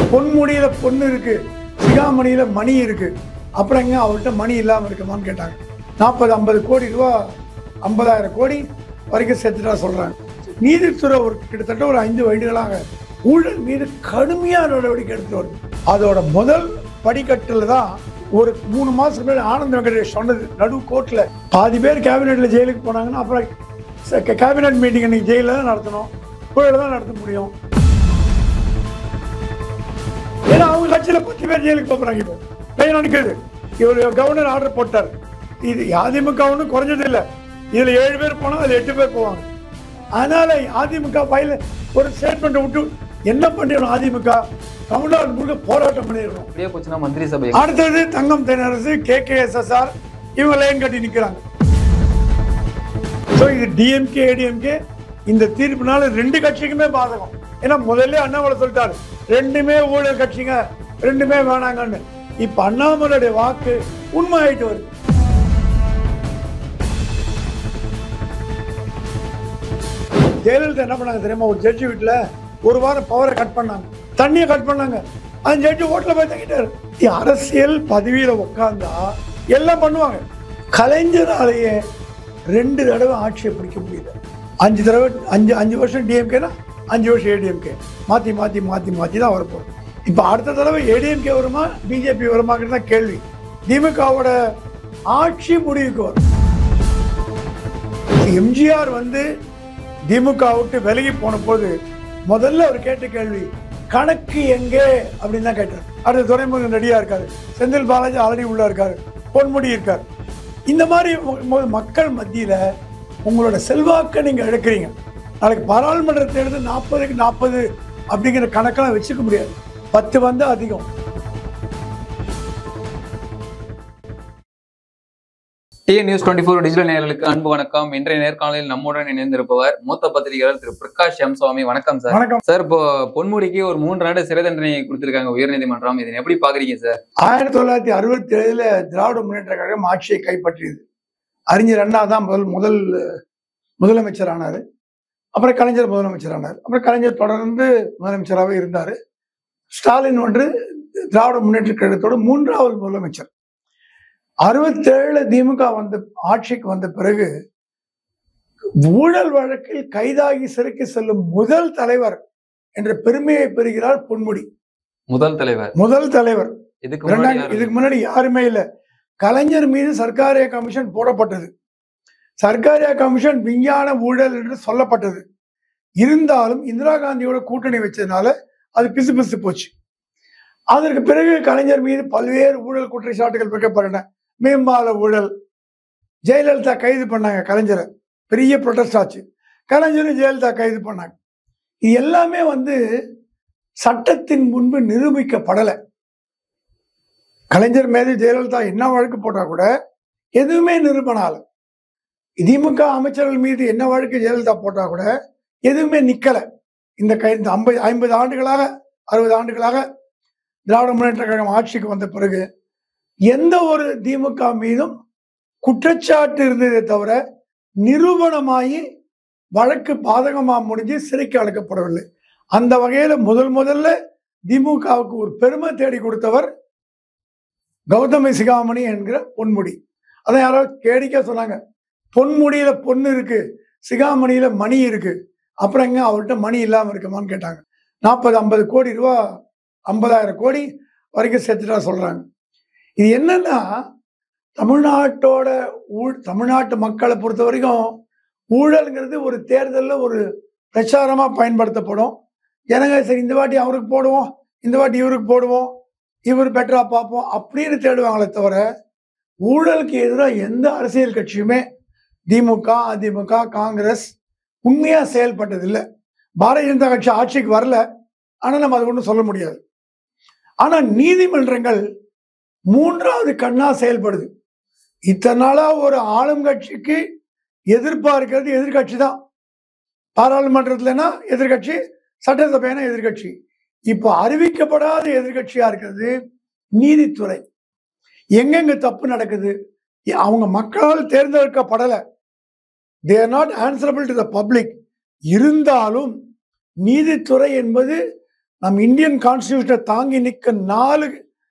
பொன்முடியில பொண்ணு இருக்கு சிகாமணியில மணி இருக்கு அப்புறம் எங்க அவர்கிட்ட மணி இல்லாம இருக்குமான்னு கேட்டாங்க நாற்பது ஐம்பது கோடி ரூபா ஐம்பதாயிரம் கோடி வரைக்கும் சேர்த்துட்டா சொல்றாங்க நீதித்துறை ஒரு கிட்டத்தட்ட ஒரு ஐந்து வருடங்களாக ஊழல் மீது கடுமையான நடவடிக்கை எடுத்து வருது அதோட முதல் படிக்கட்டில் தான் ஒரு மூணு மாசத்துக்கு முன்னாடி ஆனந்த் வெங்கடேஷ் சொன்னது நடு கோர்ட்ல பாதி பேர் கேபினெட்ல ஜெயிலுக்கு போனாங்கன்னா அப்புறம் கேபினெட் மீட்டிங் இன்னைக்கு ஜெயிலில் தான் நடத்தணும் ஊழல் தான் நடத்த முடியும் ஏன்னா அவங்க கட்சியில பத்து பேர் ஜெயிலுக்கு போறாங்க இப்போ பையன் நினைக்கிறது இவர் கவர்னர் ஆர்டர் போட்டார் இது அதிமுக ஒன்றும் குறைஞ்சது இல்லை இதுல ஏழு பேர் போனா அதுல எட்டு பேர் போவாங்க அதனால அதிமுக பயில ஒரு ஸ்டேட்மெண்ட் விட்டு என்ன பண்ணிடணும் அதிமுக தமிழ்நாடு முழுக்க போராட்டம் பண்ணிடணும் அப்படியே போச்சுன்னா மந்திரி சபை அடுத்தது Thangam Thennarasu K K SSR இவங்க லைன் கட்டி நிக்கிறாங்க ஸோ இது டிஎம்கே ஏடிஎம்கே இந்த தீர்ப்புனால ரெண்டு கட்சிக்குமே பாதகம் ஏன்னா முதல்ல அண்ணாமலை சொல்லிட்டாரு ரெண்டுமே ஊழல் கட்சிங்க ரெண்டுமே வேணாங்கன்னு இப்ப அண்ணாமலையுடைய வாக்கு உண்மை ஆயிட்டு வருது ஜெயலலிதா என்ன பண்ணாங்க தெரியுமா ஒரு ஜட்ஜி வீட்டுல ஒரு வாரம் பவரை கட் பண்ணாங்க தண்ணியை கட் பண்ணாங்க அந்த ஜட்ஜி ஓட்டுல போய் தங்கிட்டாரு இது அரசியல் பதவியில உட்கார்ந்தா எல்லாம் பண்ணுவாங்க கலைஞராலேயே ரெண்டு தடவை ஆட்சியை பிடிக்க முடியல அஞ்சு தடவை அஞ்சு அஞ்சு வருஷம் டிஎம்கேனா அஞ்சு வருஷம் ஏடிஎம்கே மாத்தி மாத்தி மாத்தி மாத்தி தான் வரப்போம் இப்போ அடுத்த தடவை ஏடிஎம்கே வருமா பிஜேபி வருமாங்கிறது தான் கேள்வி திமுகவோட ஆட்சி முடிவுக்கு வரும் எம்ஜிஆர் வந்து திமுக விட்டு விலகி போன போது முதல்ல அவர் கேட்ட கேள்வி கணக்கு எங்கே அப்படின்னு தான் கேட்டார் அடுத்த துறைமுகம் ரெடியா இருக்காரு செந்தில் பாலாஜி ஆல்ரெடி உள்ள இருக்காரு பொன்முடி இருக்கார் இந்த மாதிரி ம- ம- மக்கள் மத்தியில உங்களோட செல்வாக்கை நீங்க இழக்கிறீங்க நாளைக்கு பாராளுமன்ற தேர்தல் நாற்பதுக்கு நாற்பது அப்படிங்கிற கணக்கெல்லாம் வச்சுக்க முடியாது பத்து வந்து அதிகம் TN news twenty four digital நேயர்களுக்கு அன்பு வணக்கம் இன்றைய நேர்காணலில் நம்முடன் இணைந்திருப்பவர் மூத்த பத்திரிகையாளர் திரு பிரகாஷ் எம் சுவாமி வணக்கம் சார் வணக்கம் சார் இப்போ பொன்முடிக்கு ஒரு மூன்று ஆண்டு சிறை தண்டனை கொடுத்திருக்காங்க உயர்நீதிமன்றம் இதை எப்படி பாக்குறீங்க சார் ஆயிரத்தி தொள்ளாயிரத்தி அறுபத்தி ஏழுல திராவிட முன்னேற்ற கழகம் ஆட்சியை கைப்பற்றியது அறிஞர் அண்ணா தான் முதல் முதல் முதலமைச்சர் ஆனார் அப்புறம் கலைஞர் முதலமைச்சர் ஆனார் அப்புறம் கலைஞர் தொடர்ந்து முதலமைச்சராகவே இருந்தார் ஸ்டாலின் ஒன்று திராவிட முன்னேற்ற கழகத்தோட மூன்றாவது முதலமைச்சர் அறுபத்தேழுல திமுக வந்த ஆட்சிக்கு வந்த பிறகு ஊழல் வழக்கில் கைதாகி சிறைக்கு செல்லும் முதல் தலைவர் என்ற பெருமையை பெறுகிறார் பொன்முடி முதல் தலைவர் முதல் தலைவர் இதுக்கு முன்னாடி இரண்டாம் யாரு? இதுக்கு முன்னாடி யாருமே இல்லை கலைஞர் மீது சர்க்காரிய கமிஷன் போடப்பட்டது சர்க்காரிய கமிஷன் விஞ்ஞான ஊழல் என்று சொல்லப்பட்டது இருந்தாலும் இந்திரா காந்தியோட கூட்டணி வச்சதுனால அது பிசு பிசு போச்சு அதற்கு பிறகு கலைஞர் மீது பல்வேறு ஊழல் குற்றச்சாட்டுகள் வைக்கப்பட்டன மேம்பால ஊழல் ஜெயலலிதா கைது பண்ணாங்க கலைஞரை பெரிய ப்ரொடெஸ்ட் ஆச்சு கலைஞரும் ஜெயலலிதா கைது பண்ணாங்க இது எல்லாமே வந்து சட்டத்தின் முன்பு நிரூபிக்கப்படலை கலைஞர் மீது ஜெயலலிதா என்ன வழக்கு போட்டா கூட எதுவுமே நிரூபணால திமுக அமைச்சர்கள் மீது என்ன வழக்கு ஜெயலலிதா போட்டா கூட எதுவுமே நிக்கல இந்த கை இந்த ஐம்பது ஐம்பது ஆண்டுகளாக அறுபது ஆண்டுகளாக திராவிட முன்னேற்ற கழகம் ஆட்சிக்கு வந்த பிறகு எந்த ஒரு திமுக மீதும் குற்றச்சாட்டு இருந்ததே தவிர நிரூபணமாகி வழக்கு பாதகமா முடிஞ்சு சிறைக்கு அழைக்கப்படவில்லை அந்த வகையில முதல் முதல்ல திமுகவுக்கு ஒரு பெருமை தேடி கொடுத்தவர் கௌதமி சிகாமணி என்கிற பொன்முடி அதான் யாரோ கேடிக்கா சொன்னாங்க பொன்முடியில பொண்ணு இருக்கு சிகாமணியில மணி இருக்கு அப்புறம் எங்க அவர்கிட்ட மணி இல்லாம இருக்குமான்னு கேட்டாங்க நாற்பது ஐம்பது கோடி ரூபா ஐம்பதாயிரம் கோடி வரைக்கும் சேர்த்துட்டா சொல்றாங்க இது என்னன்னா தமிழ்நாட்டோட ஊழ் தமிழ்நாட்டு மக்களை பொறுத்த வரைக்கும் ஊழல்ங்கிறது ஒரு தேர்தலில் ஒரு பிரச்சாரமா பயன்படுத்தப்படும் ஜனங்க சரி இந்த வாட்டி அவருக்கு போடுவோம் இந்த வாட்டி இவருக்கு போடுவோம் இவர் பெட்டரா பார்ப்போம் அப்படின்னு தேடுவாங்களே தவிர ஊழலுக்கு எதிராக எந்த அரசியல் கட்சியுமே திமுக அதிமுக காங்கிரஸ் உண்மையா செயல்பட்டது இல்லை பாரதிய ஜனதா கட்சி ஆட்சிக்கு வரல ஆனா நம்ம அது ஒன்றும் சொல்ல முடியாது ஆனா நீதிமன்றங்கள் மூன்றாவது கண்ணா செயல்படுது இத்தனை நாளா ஒரு ஆளும் கட்சிக்கு எதிர்ப்பா இருக்கிறது எதிர்கட்சி தான் பாராளுமன்றத்துலனா எதிர்கட்சி சட்டசபைனா எதிர்கட்சி இப்போ அறிவிக்கப்படாத எதிர்கட்சியா இருக்கிறது நீதித்துறை எங்கெங்க தப்பு நடக்குது எ- அவங்க மக்களால் தேர்ந்தெடுக்கப்படல they are not answerable to the public இருந்தாலும் நீதித்துறை என்பது நம் இந்தியன் கான்ஸ்டியூஷனை தாங்கி நிற்க நாலு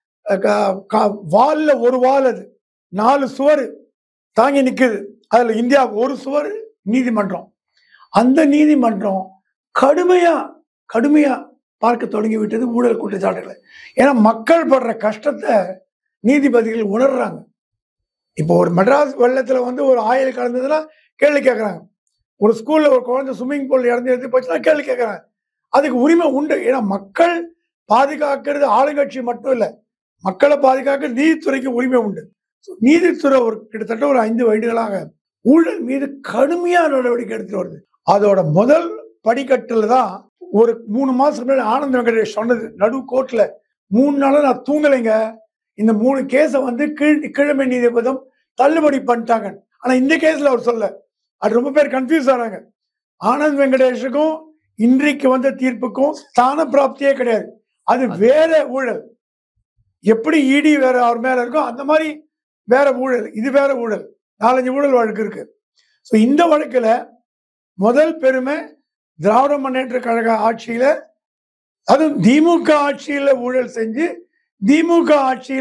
வால்ல ஒரு வால் அது நாலு சுவர் தாங்கி நிக்குது அதுல இந்தியா ஒரு சுவர் நீதிமன்றம் அந்த நீதிமன்றம் கடுமையா கடுமையா பார்க்க தொடங்கி விட்டது ஊழல் குற்றச்சாட்டுகளை ஏன்னா மக்கள் படுற கஷ்டத்தை நீதிபதிகள் உணர்றாங்க இப்போ ஒரு மெட்ராஸ் வெள்ளத்துல வந்து ஒரு ஆயில் கலந்ததுன்னா கேள்வி கேட்கறாங்க ஒரு ஸ்கூல்ல ஒரு குழந்தை ஸ்விம்மிங் பூல் இறந்து எடுத்து போச்சுன்னா கேள்வி கேட்கறாங்க அதுக்கு உரிமை உண்டு ஏன்னா மக்கள் பாதுகாக்கிறது ஆளுங்கட்சி மட்டும் இல்லை மக்களை பாதுகாக்க நீதித்துறைக்கு உரிமை உண்டு So, நீதித்துறை ஒரு கிட்டத்தட்ட ஒரு ஐந்து வருடங்களாக ஊழல் மீது கடுமையான நடவடிக்கை எடுத்துட்டு வருது அதோட முதல் படிக்கட்டில் தான் ஒரு மூணு மாசத்துக்கு முன்னாடி ஆனந்த் வெங்கடேஷ் சொன்னது நடு கோர்ட்ல மூணு நாளா நான் தூங்கலைங்க இந்த மூணு கேஸை வந்து கீழ் கீழமை நீதிபதம் தள்ளுபடி பண்ணிட்டாங்க ஆனா இந்த கேஸ்ல அவர் சொல்ல அது ரொம்ப பேர் கன்ஃபியூஸ் ஆறாங்க ஆனந்த் வெங்கடேஷுக்கும் இன்றைக்கு வந்த தீர்ப்புக்கும் ஸ்தான பிராப்தியே கிடையாது அது வேற ஊழல் எப்படி இடி வேற அவர் மேல இருக்கோ அந்த மாதிரி வேற ஊழல் இது வேற ஊழல் நாலஞ்சு ஊழல் வழக்கு இருக்கு ஸோ இந்த வழக்குல முதல் பெருமை திராவிட முன்னேற்ற கழக ஆட்சியில அதுவும் திமுக ஆட்சியில ஊழல் செஞ்சு திமுக ஆட்சியில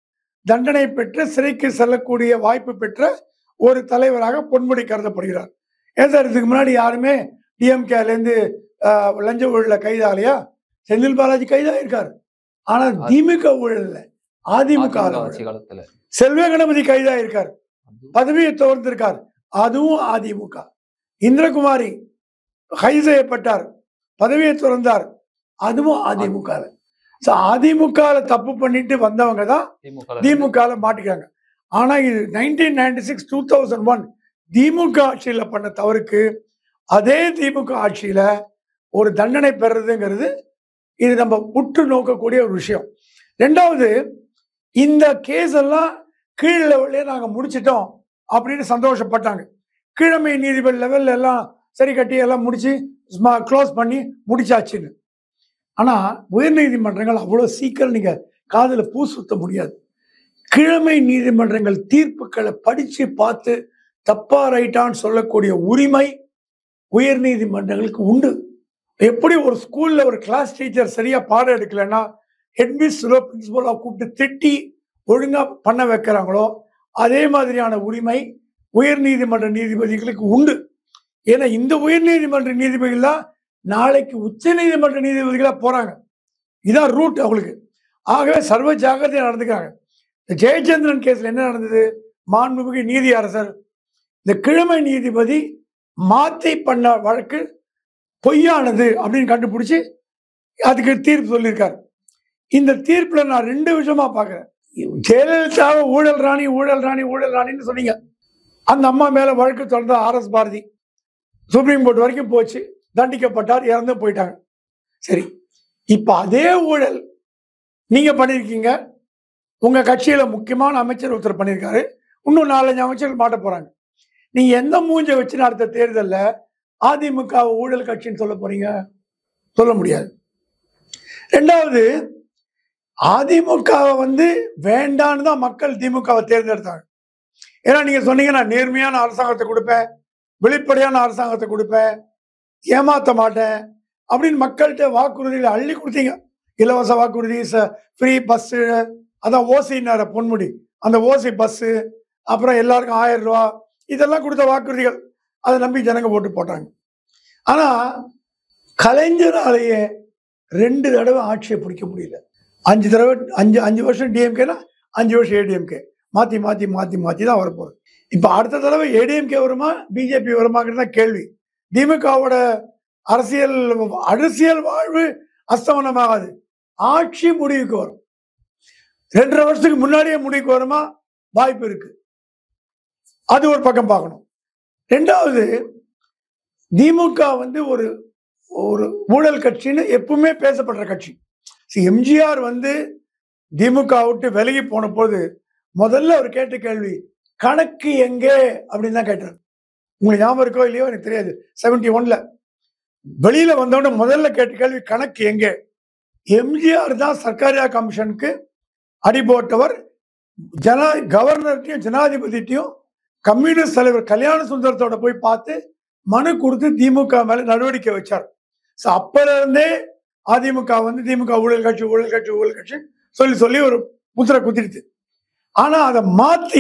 தண்டனை பெற்று சிறைக்கு செல்லக்கூடிய வாய்ப்பு பெற்ற ஒரு தலைவராக பொன்முடி கருதப்படுகிறார் ஏன் சார் இதுக்கு முன்னாடி யாருமே டிஎம்கேல இருந்து ஆஹ், லஞ்ச ஊழல கைதாகலையா செந்தில் பாலாஜி கைதாகிருக்காரு ஆனா திமுக ஊழல்ல அதிமுக அதிமுக ஊழல். ஆட்சி காலத்துல செல்வ கணபதி கைதாயிருக்கார் பதவியை துறந்திருக்கார் அதுவும் அதிமுக இந்திரகுமாரி கைது செய்யப்பட்டார் பதவியை துறந்தார் அதுவும் அதிமுக ஸோ அதிமுக தப்பு பண்ணிட்டு வந்தவங்க தான் திமுக திமுக மாட்டிக்கிறாங்க ஆனா இது nineteen ninety six two thousand one DMK ஆட்சியில பண்ண தவறுக்கு அதே திமுக ஆட்சியில ஒரு தண்டனை பெறுறதுங்கிறது இது நம்ம உற்று நோக்கக்கூடிய ஒரு விஷயம் ரெண்டாவது இந்த கேஸ் எல்லாம் கீழ் லெவல்லே நாங்க முடிச்சிட்டோம் அப்படின்னு சந்தோஷப்பட்டாங்க கீழமை நீதிபதி லெவல்ல எல்லாம் சரி கட்டி எல்லாம் முடிச்சு க்ளோஸ் பண்ணி முடிச்சாச்சுன்னு ஆனா உயர்நீதிமன்றங்கள் அவ்வளவு சீக்கிரம் நீங்க காதுல பூ சுத்த முடியாது கிழமை நீதிமன்றங்கள் தீர்ப்புகளை படிச்சு பார்த்து தப்பா ரைட்டான்னு சொல்லக்கூடிய உரிமை உயர் நீதிமன்றங்களுக்கு உண்டு எப்படி ஒரு ஸ்கூல்ல ஒரு கிளாஸ் டீச்சர் சரியா பாடம் எடுக்கலைன்னா ஹெட்மிஸ்டரோ பிரின்சிபலோ கூப்பிட்டு திட்டி ஒழுங்கா பண்ண வைக்கிறாங்களோ அதே மாதிரியான உரிமை உயர் நீதிமன்ற நீதிபதிகளுக்கு உண்டு ஏன்னா இந்த உயர் நீதிமன்ற நீதிபதிகள் தான் நாளைக்கு உச்ச நீதிமன்ற நீதிபதிகளா போறாங்க இதான் ரூட் அவங்களுக்கு ஆகவே சர்வ ஜாக்கிரதையா நடந்துக்கிறாங்க இந்த ஜெயச்சந்திரன் கேஸ்ல என்ன நடந்தது மாண்புமிகு நீதி அரசர் இந்த கிழமை நீதிபதி மாத்தி பண்ண வழக்கு பொய்யானது அப்படின்னு கண்டுபிடிச்சு அதுக்கு தீர்ப்பு சொல்லியிருக்காரு இந்த தீர்ப்புல நான் ரெண்டு விஷயமா பார்க்கிறேன் ஜெயலலிதாவை ஊழல் ராணி ஊழல் ராணி ஊழல் ராணின்னு சொன்னீங்க அந்த அம்மா மேல வழக்கு தொடர்ந்த R S Bharathi supreme court வரைக்கும் போச்சு தண்டிக்கப்பட்டார் இறந்து போயிட்டாங்க சரி இப்ப அதே ஊழல் நீங்க பண்ணிருக்கீங்க உங்க கட்சியில முக்கியமான அமைச்சர் ஒருத்தர் பண்ணியிருக்காரு இன்னும் நாலஞ்சு அமைச்சர்கள் மாட்ட போறாங்க நீங்க எந்த மூஞ்ச வச்சு அடுத்த தேர்தல்ல அதிமுக ஊழல் கட்சின்னு சொல்ல போறீங்க சொல்ல முடியாது ரெண்டாவது அதிமுகவை வந்து வேண்டான்னு தான் மக்கள் திமுகவை தேர்ந்தெடுத்தாங்க ஏன்னா நீங்க சொன்னீங்க நான் நேர்மையான அரசாங்கத்தை கொடுப்பேன் வெளிப்படையான அரசாங்கத்தை கொடுப்பேன் ஏமாத்த மாட்டேன் அப்படின்னு மக்கள்கிட்ட வாக்குறுதிகளை அள்ளி கொடுத்தீங்க இலவச வாக்குறுதி ஃப்ரீ பஸ்ஸு அதான் ஓசின்னார பொன்முடி அந்த ஓசி பஸ்ஸு அப்புறம் எல்லாருக்கும் ஆயிரம் ரூபா இதெல்லாம் கொடுத்த வாக்குறுதிகள் அதை நம்பி ஜனங்க ஓட்டு போட்டாங்க ஆனா கலைஞராலேயே ரெண்டு தடவை ஆட்சியை பிடிக்க முடியல அஞ்சு தடவை அஞ்சு அஞ்சு வருஷம் டிஎம்கேனா அஞ்சு வருஷம் ஏடிஎம்கே மாத்தி மாத்தி மாத்தி மாத்தி தான் வரப்போகுது இப்போ அடுத்த தடவை ஏடிஎம்கே வருமா பிஜேபி வருமாங்கிறது தான் கேள்வி திமுகவோட அரசியல் அரசியல் வாழ்வு அஸ்தமனமாகாது ஆட்சி முடிவுக்கு வரும் ரெண்டரை வருஷத்துக்கு முன்னாடியே முடிவுக்கு வருமா வாய்ப்பு இருக்கு அது ஒரு பக்கம் பார்க்கணும் ரெண்டாவது திமுக வந்து ஒரு ஒரு ஊழல் கட்சின்னு எப்பவுமே பேசப்படுற கட்சி See, எம்ஜிஆர் வந்து திமுக விட்டு விலகி போன போது முதல்ல அவர் கேட்ட கேள்வி கணக்கு எங்கே அப்படின்னு தான் கேட்டார் உங்களுக்கு ஞாபகம் இருக்கோ இல்லையோ எனக்கு தெரியாது செவன்டி ஒன்ல வெளியில வந்தோடனே முதல்ல கேட்ட கேள்வி கணக்கு எங்கே எம்ஜிஆர் தான் சர்க்காரியா கமிஷனுக்கு அடி போட்டவர் ஜனா கவர்னர்கிட்டையும் ஜனாதிபதிட்டையும் கம்யூனிஸ்ட் தலைவர் கல்யாண சுந்தரத்தோட போய் பார்த்து மனு கொடுத்து திமுக மேல நடவடிக்கை வச்சார் ஸோ அப்பல இருந்தே அதிமுக வந்து திமுக ஊழல் கட்சி ஊழல் கட்சி ஊழல் கட்சி சொல்லி சொல்லி ஒரு முத்திரை குத்திடுது ஆனா அதை மாத்தி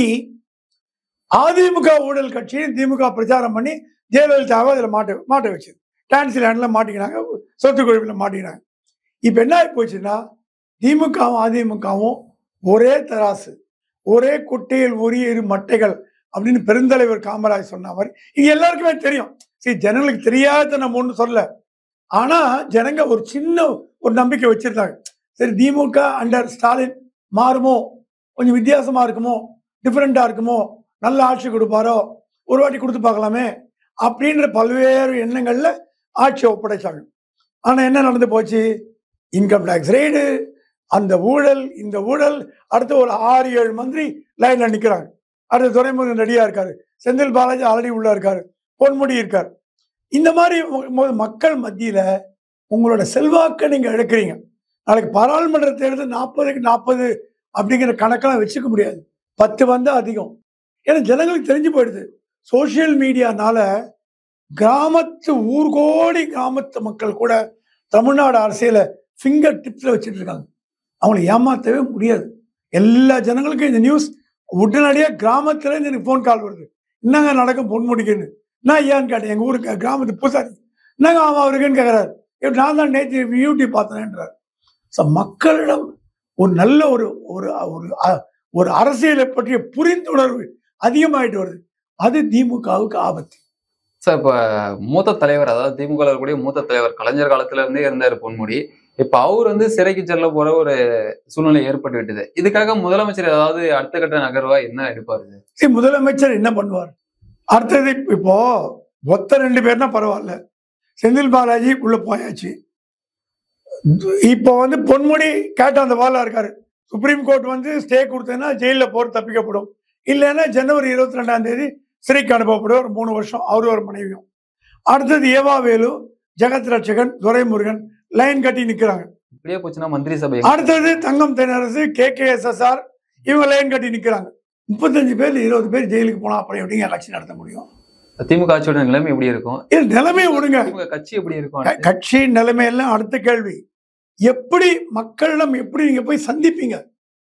அதிமுக ஊழல் கட்சியும் திமுக பிரச்சாரம் பண்ணி ஜெயலலிதாவை அதில் மாட்ட மாட்ட வச்சது டான்சி லேண்டில் மாட்டிக்கினாங்க சொத்து குழுவில் மாட்டிக்கினாங்க இப்போ என்ன ஆகி போச்சுன்னா திமுகவும் அதிமுகவும் ஒரே தராசு ஒரே குட்டையில் உரிய இரு மட்டைகள் அப்படின்னு பெருந்தலைவர் காமராஜ் சொன்ன மாதிரி இது எல்லாருக்குமே தெரியும் சரி ஜனங்களுக்கு தெரியாத நம்ம ஒன்றும் சொல்ல ஆனா ஜனங்க ஒரு சின்ன ஒரு நம்பிக்கை வச்சிருந்தாங்க சரி திமுக அண்டர் ஸ்டாலின் மாறுமோ கொஞ்சம் வித்தியாசமா இருக்குமோ டிஃப்ரெண்டா இருக்குமோ நல்ல ஆட்சி கொடுப்பாரோ ஒரு வாட்டி கொடுத்து பார்க்கலாமே அப்படின்ற பல்வேறு எண்ணங்கள்ல ஆட்சியை ஒப்படைச்சாங்க ஆனா என்ன நடந்து போச்சு இன்கம் டேக்ஸ் ரெய்டு அந்த ஊழல் இந்த ஊழல் அடுத்து ஒரு ஆறு ஏழு மந்திரி லைன்ல நிக்கிறாங்க அடுத்து துறைமுருகன் ரெடியா இருக்காரு செந்தில் பாலாஜி ஆல்ரெடி உள்ள இருக்காரு பொன்முடி இருக்காரு இந்த மாதிரி ம- ம- மக்கள் மத்தியில உங்களோட செல்வாக்கை நீங்க இழக்கிறீங்க நாளைக்கு பாராளுமன்ற தேர்தல் நாற்பதுக்கு நாற்பது அப்படிங்கிற கணக்கெல்லாம் வச்சுக்க முடியாது பத்து வந்தா அதிகம் ஏன்னா ஜனங்களுக்கு தெரிஞ்சு போயிடுது சோஷியல் மீடியானால கிராமத்து ஊர்கோடி கிராமத்து மக்கள் கூட தமிழ்நாடு அரசியலை ஃபிங்கர் டிப்ஸ்ல வச்சுட்டு இருக்காங்க அவங்களை ஏமாத்தவே முடியாது எல்லா ஜனங்களுக்கும் இந்த நியூஸ் உடனடியாக கிராமத்துல இருந்து எனக்கு ஃபோன் கால் வருது என்னங்க நடக்கும் பொன் முடிக்குன்னு நான் ஏன்னு கேட்டேன் எங்க ஊருக்கு கிராமத்து பூசாரி என்னங்க ஆமா அவருக்குன்னு கேட்குறாரு இப்ப நான் தான் நேற்று யூடியூப் பார்த்தேன்ன்றார் ஸோ மக்களிடம் ஒரு நல்ல ஒரு ஒரு ஒரு அ- ஒரு அரசியலை பற்றிய புரிந்துணர்வு அதிகமாயிட்டு வருது அது திமுகவுக்கு ஆபத்து சார் இப்ப மூத்த தலைவர் அதாவது திமுக ல இருக்கக்கூடிய மூத்த தலைவர் கலைஞர் காலத்துல இருந்தே இருந்தாரு பொன்முடி இப்ப அவர் வந்து சிறைக்கு செல்ல போற ஒரு சூழ்நிலை ஏற்பட்டு விட்டது இதுக்காக முதலமைச்சர் ஏதாவது அடுத்த கட்ட நகர்வா என்ன எடுப்பாரு சரி முதலமைச்சர் என்ன பண்ணுவார் அடுத்தது இப்போ ஒத்த ரெண்டு பேர்னா பரவாயில்ல செந்தில் பாலாஜி உள்ள போயாச்சு இப்போ வந்து பொன்முடி கேட்ட அந்த வாழ இருக்காரு சுப்ரீம் கோர்ட் வந்து ஸ்டே கொடுத்ததுன்னா ஜெயிலில் போட்டு தப்பிக்கப்படும் இல்லைன்னா ஜனவரி இருபத்தி ரெண்டாம் தேதி சிறைக்கு அனுப்பப்படும் ஒரு மூணு வருஷம் அவரு ஒரு மனைவியும் அடுத்தது ஏவா வேலு ஜெகத் ரட்சகன் துரைமுருகன் லைன் கட்டி நிற்கிறாங்க இப்படியே போச்சுன்னா மந்திரி சபை அடுத்தது Thangam Thennarasu K K S S R இவங்க லைன் கட்டி நிற்கிறாங்க முப்பத்தஞ்சு பேர் இருபது பேர் ஜெயிலுக்கு போனா அப்புறம் எப்படிங்க எலெக்ஷன் நடத்த முடியும் திமுக ஆட்சியோட நிலைமை எப்படி இருக்கும் இது நிலைமையை விடுங்க திமுக கட்சி எப்படி இருக்கும் க- கட்சி நிலைமையெல்லாம் அடுத்த கேள்வி எப்படி மக்களிடம் எப்படி நீங்க போய் சந்திப்பீங்க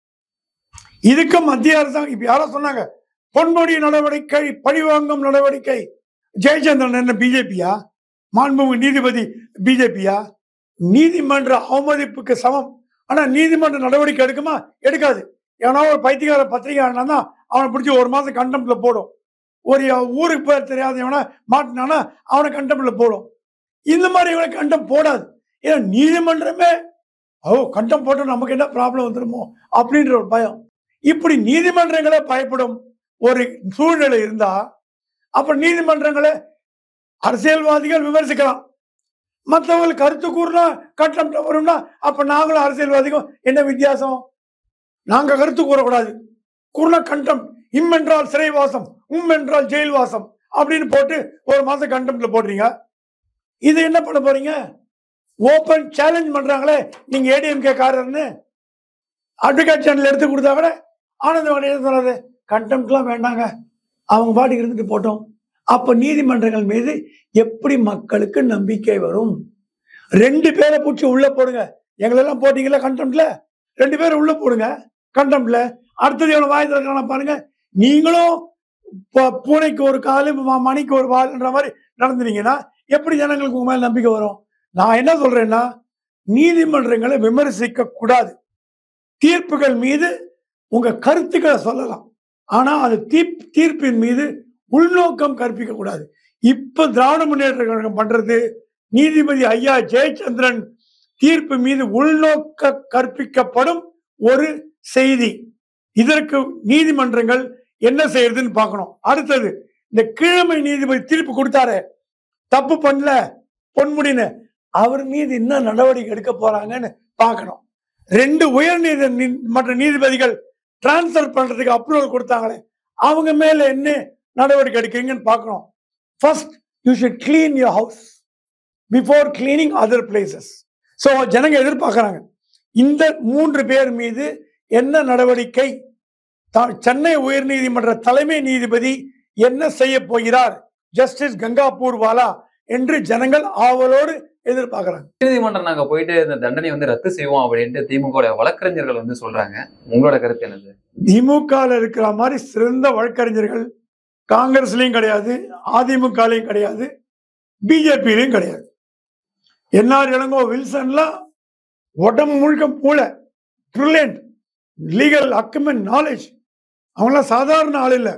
இதுக்கு மத்திய அரசாங்கம் இப்ப யாரோ சொன்னாங்க பொன்முடி நடவடிக்கை பழிவாங்கும் நடவடிக்கை ஜெயச்சந்திரன் என்ன பிஜேபியா மாண்புமிகு நீதிபதி பிஜேபியா நீதிமன்ற அவமதிப்புக்கு சமம் ஆனா நீதிமன்ற நடவடிக்கை எடுக்குமா எடுக்காது ஏன்னா ஒரு பைத்தியக்கார பத்திரிகை தான் அவனை பிடிச்சி ஒரு மாசம் கண்டம்ல போடும் ஒரு ஊருக்கு பேர் தெரியாதவனா மாட்டினானா அவனை கண்டம்ல போடும் இந்த மாதிரி இவனை கண்டம் போடாது ஏன்னா நீதிமன்றமே ஓ கண்டம் போட்டா நமக்கு என்ன ப்ராப்ளம் வந்துருமோ அப்படின்ற ஒரு பயம் இப்படி நீதிமன்றங்களே பயப்படும் ஒரு சூழ்நிலை இருந்தா அப்ப நீதிமன்றங்களை அரசியல்வாதிகள் விமர்சிக்கலாம் மற்றவர்கள் கருத்து கூறினா கட்டம் வரும்னா அப்ப நாங்களும் அரசியல்வாதிகள் என்ன வித்தியாசம் நாங்க கருத்து கூறக்கூடாது கூறினா கண்டம் இம் என்றால் சிறைவாசம் உம் என்றால் ஜெயில் வாசம் அப்படின்னு போட்டு ஒரு மாசம் கண்டம்ல போடுறீங்க இது என்ன பண்ண போறீங்க ஓபன் சேலஞ்ச் பண்றாங்களே நீங்க ஏடிஎம்கே காரர்னு அட்வொகேட் சேனல் எடுத்து கொடுத்தா கூட ஆனந்த என்ன சொல்லாது கண்டெம்ட்லாம் வேண்டாங்க அவங்க பாட்டுக்கு இருந்துட்டு போட்டோம் அப்ப நீதிமன்றங்கள் மீது எப்படி மக்களுக்கு நம்பிக்கை வரும் ரெண்டு பேரை பிடிச்சி உள்ள போடுங்க எங்களெல்லாம் போட்டீங்களா கண்டெம்ட்ல ரெண்டு பேரை உள்ள போடுங்க கண்டெம்ட்ல அடுத்தது எவ்வளவு வாய் திறக்கிறான பாருங்க நீங்களும் ப- பூனைக்கு ஒரு காலு ம- மணிக்கு ஒரு வால்ன்ற மாதிரி நடந்துனீங்கன்னா எப்படி ஜனங்களுக்கு உங்க மேல நம்பிக்கை வரும் நான் என்ன சொல்றேன்னா நீதிமன்றங்களை விமர்சிக்க கூடாது தீர்ப்புகள் மீது உங்க கருத்துக்களை சொல்லலாம் ஆனா அது தீப் தீர்ப்பின் மீது உள்நோக்கம் கற்பிக்க கூடாது இப்ப திராவிட முன்னேற்ற கழகம் பண்றது நீதிபதி ஐயா ஜெயச்சந்திரன் தீர்ப்பு மீது உள்நோக்க கற்பிக்கப்படும் ஒரு செய்தி இதற்கு நீதிமன்றங்கள் என்ன செய்யறதுன்னு பார்க்கணும் அடுத்தது இந்த கீழமை நீதிபதி தீர்ப்பு கொடுத்தாரு தப்பு பண்ணல பொன்முடின்னு அவர் மீது என்ன நடவடிக்கை எடுக்க போறாங்கன்னு பார்க்கணும் ரெண்டு உயர் நீதி நீ- மற்ற நீதிபதிகள் டிரான்ஸ்ஃபர் பண்றதுக்கு அப்ரூவல் கொடுத்தாங்களே அவங்க மேல என்ன நடவடிக்கை எடுக்கிறீங்கன்னு பார்க்கணும் first you should clean your house before cleaning other places so ஜனங்க எதிர்பார்க்கறாங்க இந்த மூன்று பேர் மீது என்ன நடவடிக்கை த- சென்னை உயர்நீதிமன்ற தலைமை நீதிபதி என்ன செய்ய போகிறார் ஜஸ்டிஸ் கங்கா பூர்வாலா என்று ஜனங்கள் ஆவலோடு எதிர்பார்க்கறாங்க நீதிமன்றம் நாங்க போயிட்டு இந்த தண்டனை வந்து ரத்து செய்வோம் அப்படின்ட்டு திமுக வழக்கறிஞர்கள் வந்து சொல்றாங்க உங்களோட கருத்து என்னது திமுகல இருக்கிற மாதிரி சிறந்த வழக்கறிஞர்கள் காங்கிரஸ்லயும் கிடையாது அதிமுகலையும் கிடையாது பிஜேபியிலையும் கிடையாது என்ஆர் இளங்கோ வில்சன்லாம் உடம்பு முழுக்க மூளை ப்ரில்லியன்ட் லீகல் அக்குமெண்ட் நாலேஜ் அவங்களாம் சாதாரண ஆள் இல்லை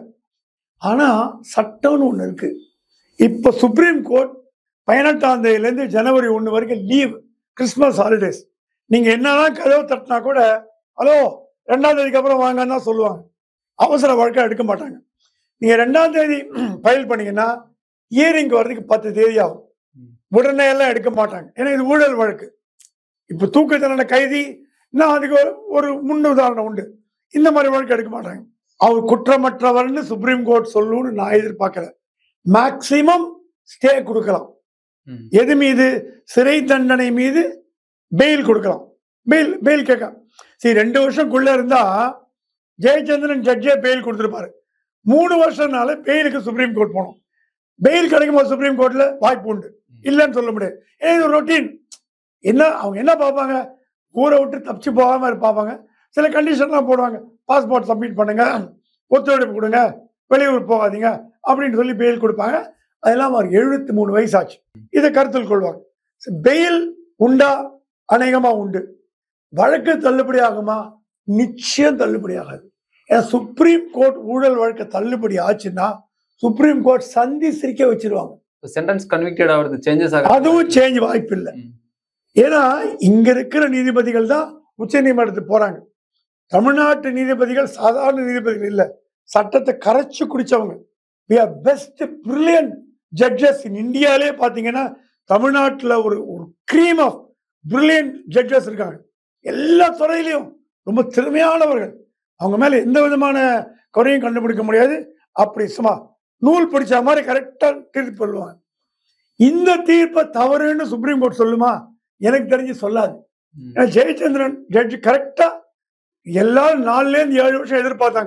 ஆனா சட்டம்னு ஒண்ணு இருக்கு இப்போ சுப்ரீம் கோர்ட் பதினெட்டாம் தேதியிலேருந்து ஜனவரி ஒன்று வரைக்கும் லீவ் கிறிஸ்மஸ் ஹாலிடேஸ் நீங்க என்னதான் கதவு தட்டினா கூட ஹலோ ரெண்டாம் தேதிக்கு அப்புறம் வாங்கன்னு தான் சொல்லுவாங்க அவசர வழக்கை எடுக்க மாட்டாங்க நீங்க ரெண்டாம் தேதி ஃபைல் பண்ணீங்கன்னா இயரிங் வர்றதுக்கு பத்து தேதி ஆகும் உடனே எல்லாம் எடுக்க மாட்டாங்க ஏன்னா இது ஊழல் வழக்கு இப்போ தூக்கு தண்டனை கைதி இன்னும் அதுக்கு ஒரு- ஒரு முன் உதாரணம் உண்டு இந்த மாதிரி வழக்கு எடுக்க மாட்டாங்க அவர் குற்றமற்றவர்னு சுப்ரீம் கோர்ட் சொல்லுன்னு நான் எதிர்பார்க்கல மேக்சிமம் ஸ்டே கொடுக்கலாம் ம். எது மீது சிறை தண்டனை மீது பெயில் கொடுக்கலாம் பெயில் பெயில் கேட்க சரி ரெண்டு வருஷம்குள்ள இருந்தா ஜெயச்சந்திரன் ஜட்ஜே பெயில் கொடுத்துருப்பாரு மூணு வருஷம்னால பெயிலுக்கு சுப்ரீம் கோர்ட் போகணும் பெயில் கிடைக்கும் போது சுப்ரீம் கோர்ட்ல வாய்ப்பு உண்டு இல்லைன்னு சொல்ல முடியாது ஏன்னா இது ரொட்டீன் என்ன அவங்க என்ன பார்ப்பாங்க ஊரை விட்டு தப்பிச்சு போகாம இருப்பாங்க சில கண்டிஷன்லாம் போடுவாங்க பாஸ்போர்ட் சப்மிட் பண்ணுங்க ஒத்துழைப்பு கொடுங்க வெளியூர் போகாதீங்க அப்படின்னு சொல்லி பெயில் கொடுப்பாங்க அதெல்லாம் அவருக்கு எழுபத்தி மூணு வயசு ஆச்சு இதை கருத்தில் கொள்வாங்க பெயில் உண்டா அநேகமா உண்டு வழக்கு தள்ளுபடி ஆகுமா நிச்சயம் தள்ளுபடி ஆகாது ஏன்னா சுப்ரீம் கோர்ட் ஊழல் வழக்கு தள்ளுபடி ஆச்சுன்னா சுப்ரீம் கோர்ட் சந்தி சிரிக்க வச்சிருவாங்க சென்டென்ஸ் கன்விக்டட் ஆகிறது சேஞ்சஸ் ஆக அதுவும் சேஞ்ச் வாய்ப்பு இல்லை ம். ஏன்னா இங்க இருக்கிற நீதிபதிகள் தான் உச்ச நீதிமன்றத்துக்கு போறாங்க தமிழ்நாட்டு நீதிபதிகள் சாதாரண நீதிபதிகள் இல்ல சட்டத்தை கரைச்சு குடிச்சவங்க we are best brilliant judges in இந்தியாலே பாத்தீங்கன்னா தமிழ்நாட்டுல ஒரு ஒரு cream ஆஃப் brilliant ஜட்ஜஸ் இருக்காங்க எல்லா துறையிலையும் ரொம்ப திறமையானவர்கள் அவங்க மேல எந்த விதமான குறையும் கண்டுபிடிக்க முடியாது அப்படி சும்மா நூல் பிடிச்ச மாதிரி கரெக்டா தீர்ப்பு சொல்லுவாங்க இந்த தீர்ப்பை தவறுன்னு சுப்ரீம் கோர்ட் சொல்லுமா எனக்கு தெரிஞ்சு சொல்லாது ம். ஏன்னா ஜெயச்சந்திரன் ஜட்ஜ் கரெக்டா எல்லாரும் நாலுல இருந்து ஏழு வருஷம் எதிர்பார்த்தாங்க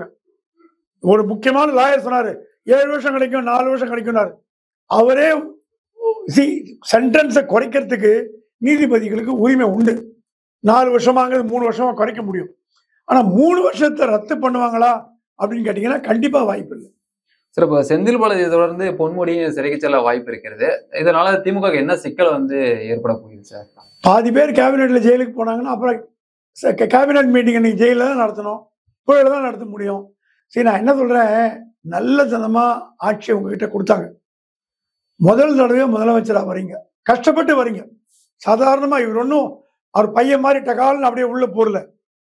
ஒரு முக்கியமான லாயர் சொன்னாரு ஏழு வருஷம் கிடைக்கும் நாலு வருஷம் கிடைக்கும்னாரு அவரே சென்டென்ஸை குறைக்கிறதுக்கு நீதிபதிகளுக்கு உரிமை உண்டு நாலு வருஷமாங்கிறது மூணு வருஷமா குறைக்க முடியும் ஆனா மூணு வருஷத்தை ரத்து பண்ணுவாங்களா அப்படின்னு கேட்டீங்கன்னா கண்டிப்பா வாய்ப்பு இல்லை சார் இப்போ செந்தில் பாலாஜியை தொடர்ந்து பொன்முடியும் சிறைக்கு செல்ல வாய்ப்பு இருக்கிறது இதனால திமுக க்கு என்ன சிக்கல் வந்து ஏற்பட போகுது சார் பாதி பேர் கேபினெட்ல ஜெயிலுக்கு போனாங்கன்னா அப்புறம் ச- கே- கேபினெட் மீட்டிங் இன்னைக்கு ஜெயிலில் தான் நடத்தணும் புழல தான் நடத்த முடியும் சரி நான் என்ன சொல்றேன் நல்ல தனமா ஆட்சி உங்ககிட்ட கொடுத்தாங்க முதல் தடவை முதலமைச்சரா வரீங்க கஷ்டப்பட்டு வரீங்க சாதாரணமா இவர் ஒன்றும் அவர் பையன் மாதிரி டகால்னு அப்படியே உள்ள போறல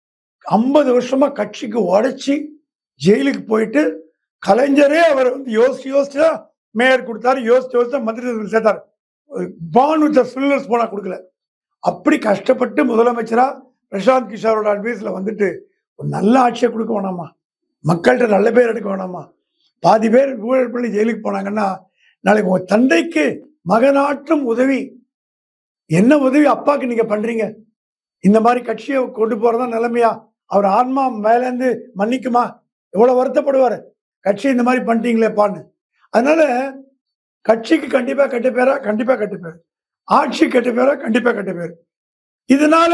ஐம்பது வருஷமா கட்சிக்கு உடைச்சி ஜெயிலுக்கு போயிட்டு கலைஞரே அவர் வந்து யோசிச்சு யோசிச்சு தான் மேயர் கொடுத்தாரு யோசிச்சு யோசிச்சு தான் மந்திரி சபையில் சேர்த்தாரு பான் வித் ஃபில்லர்ஸ் போனா கொடுக்கல அப்படி கஷ்டப்பட்டு முதலமைச்சரா பிரசாந்த் கிஷோரோட அட்வைஸ்ல வந்துட்டு ஒரு நல்ல ஆட்சியை கொடுக்க வேணாமா மக்கள்கிட்ட நல்ல பேர் எடுக்க வேணாமா பாதி பேர் ஊழல் பண்ணி ஜெயிலுக்கு போனாங்கன்னா நாளைக்கு உங்க தந்தைக்கு மகனாற்றும் உதவி என்ன உதவி அப்பாக்கு நீங்க பண்றீங்க இந்த மாதிரி கட்சியை கொண்டு போறதா நிலைமையா அவர் ஆன்மா மேலேருந்து மன்னிக்குமா எவ்வளவு வருத்தப்படுவாரு கட்சி இந்த மாதிரி பண்ணிட்டீங்களேப்பான்னு அதனால கட்சிக்கு கண்டிப்பா கெட்ட பேரா கண்டிப்பா கெட்ட பேர் ஆட்சி கெட்ட பேரா கண்டிப்பா கெட்ட பேர் இதனால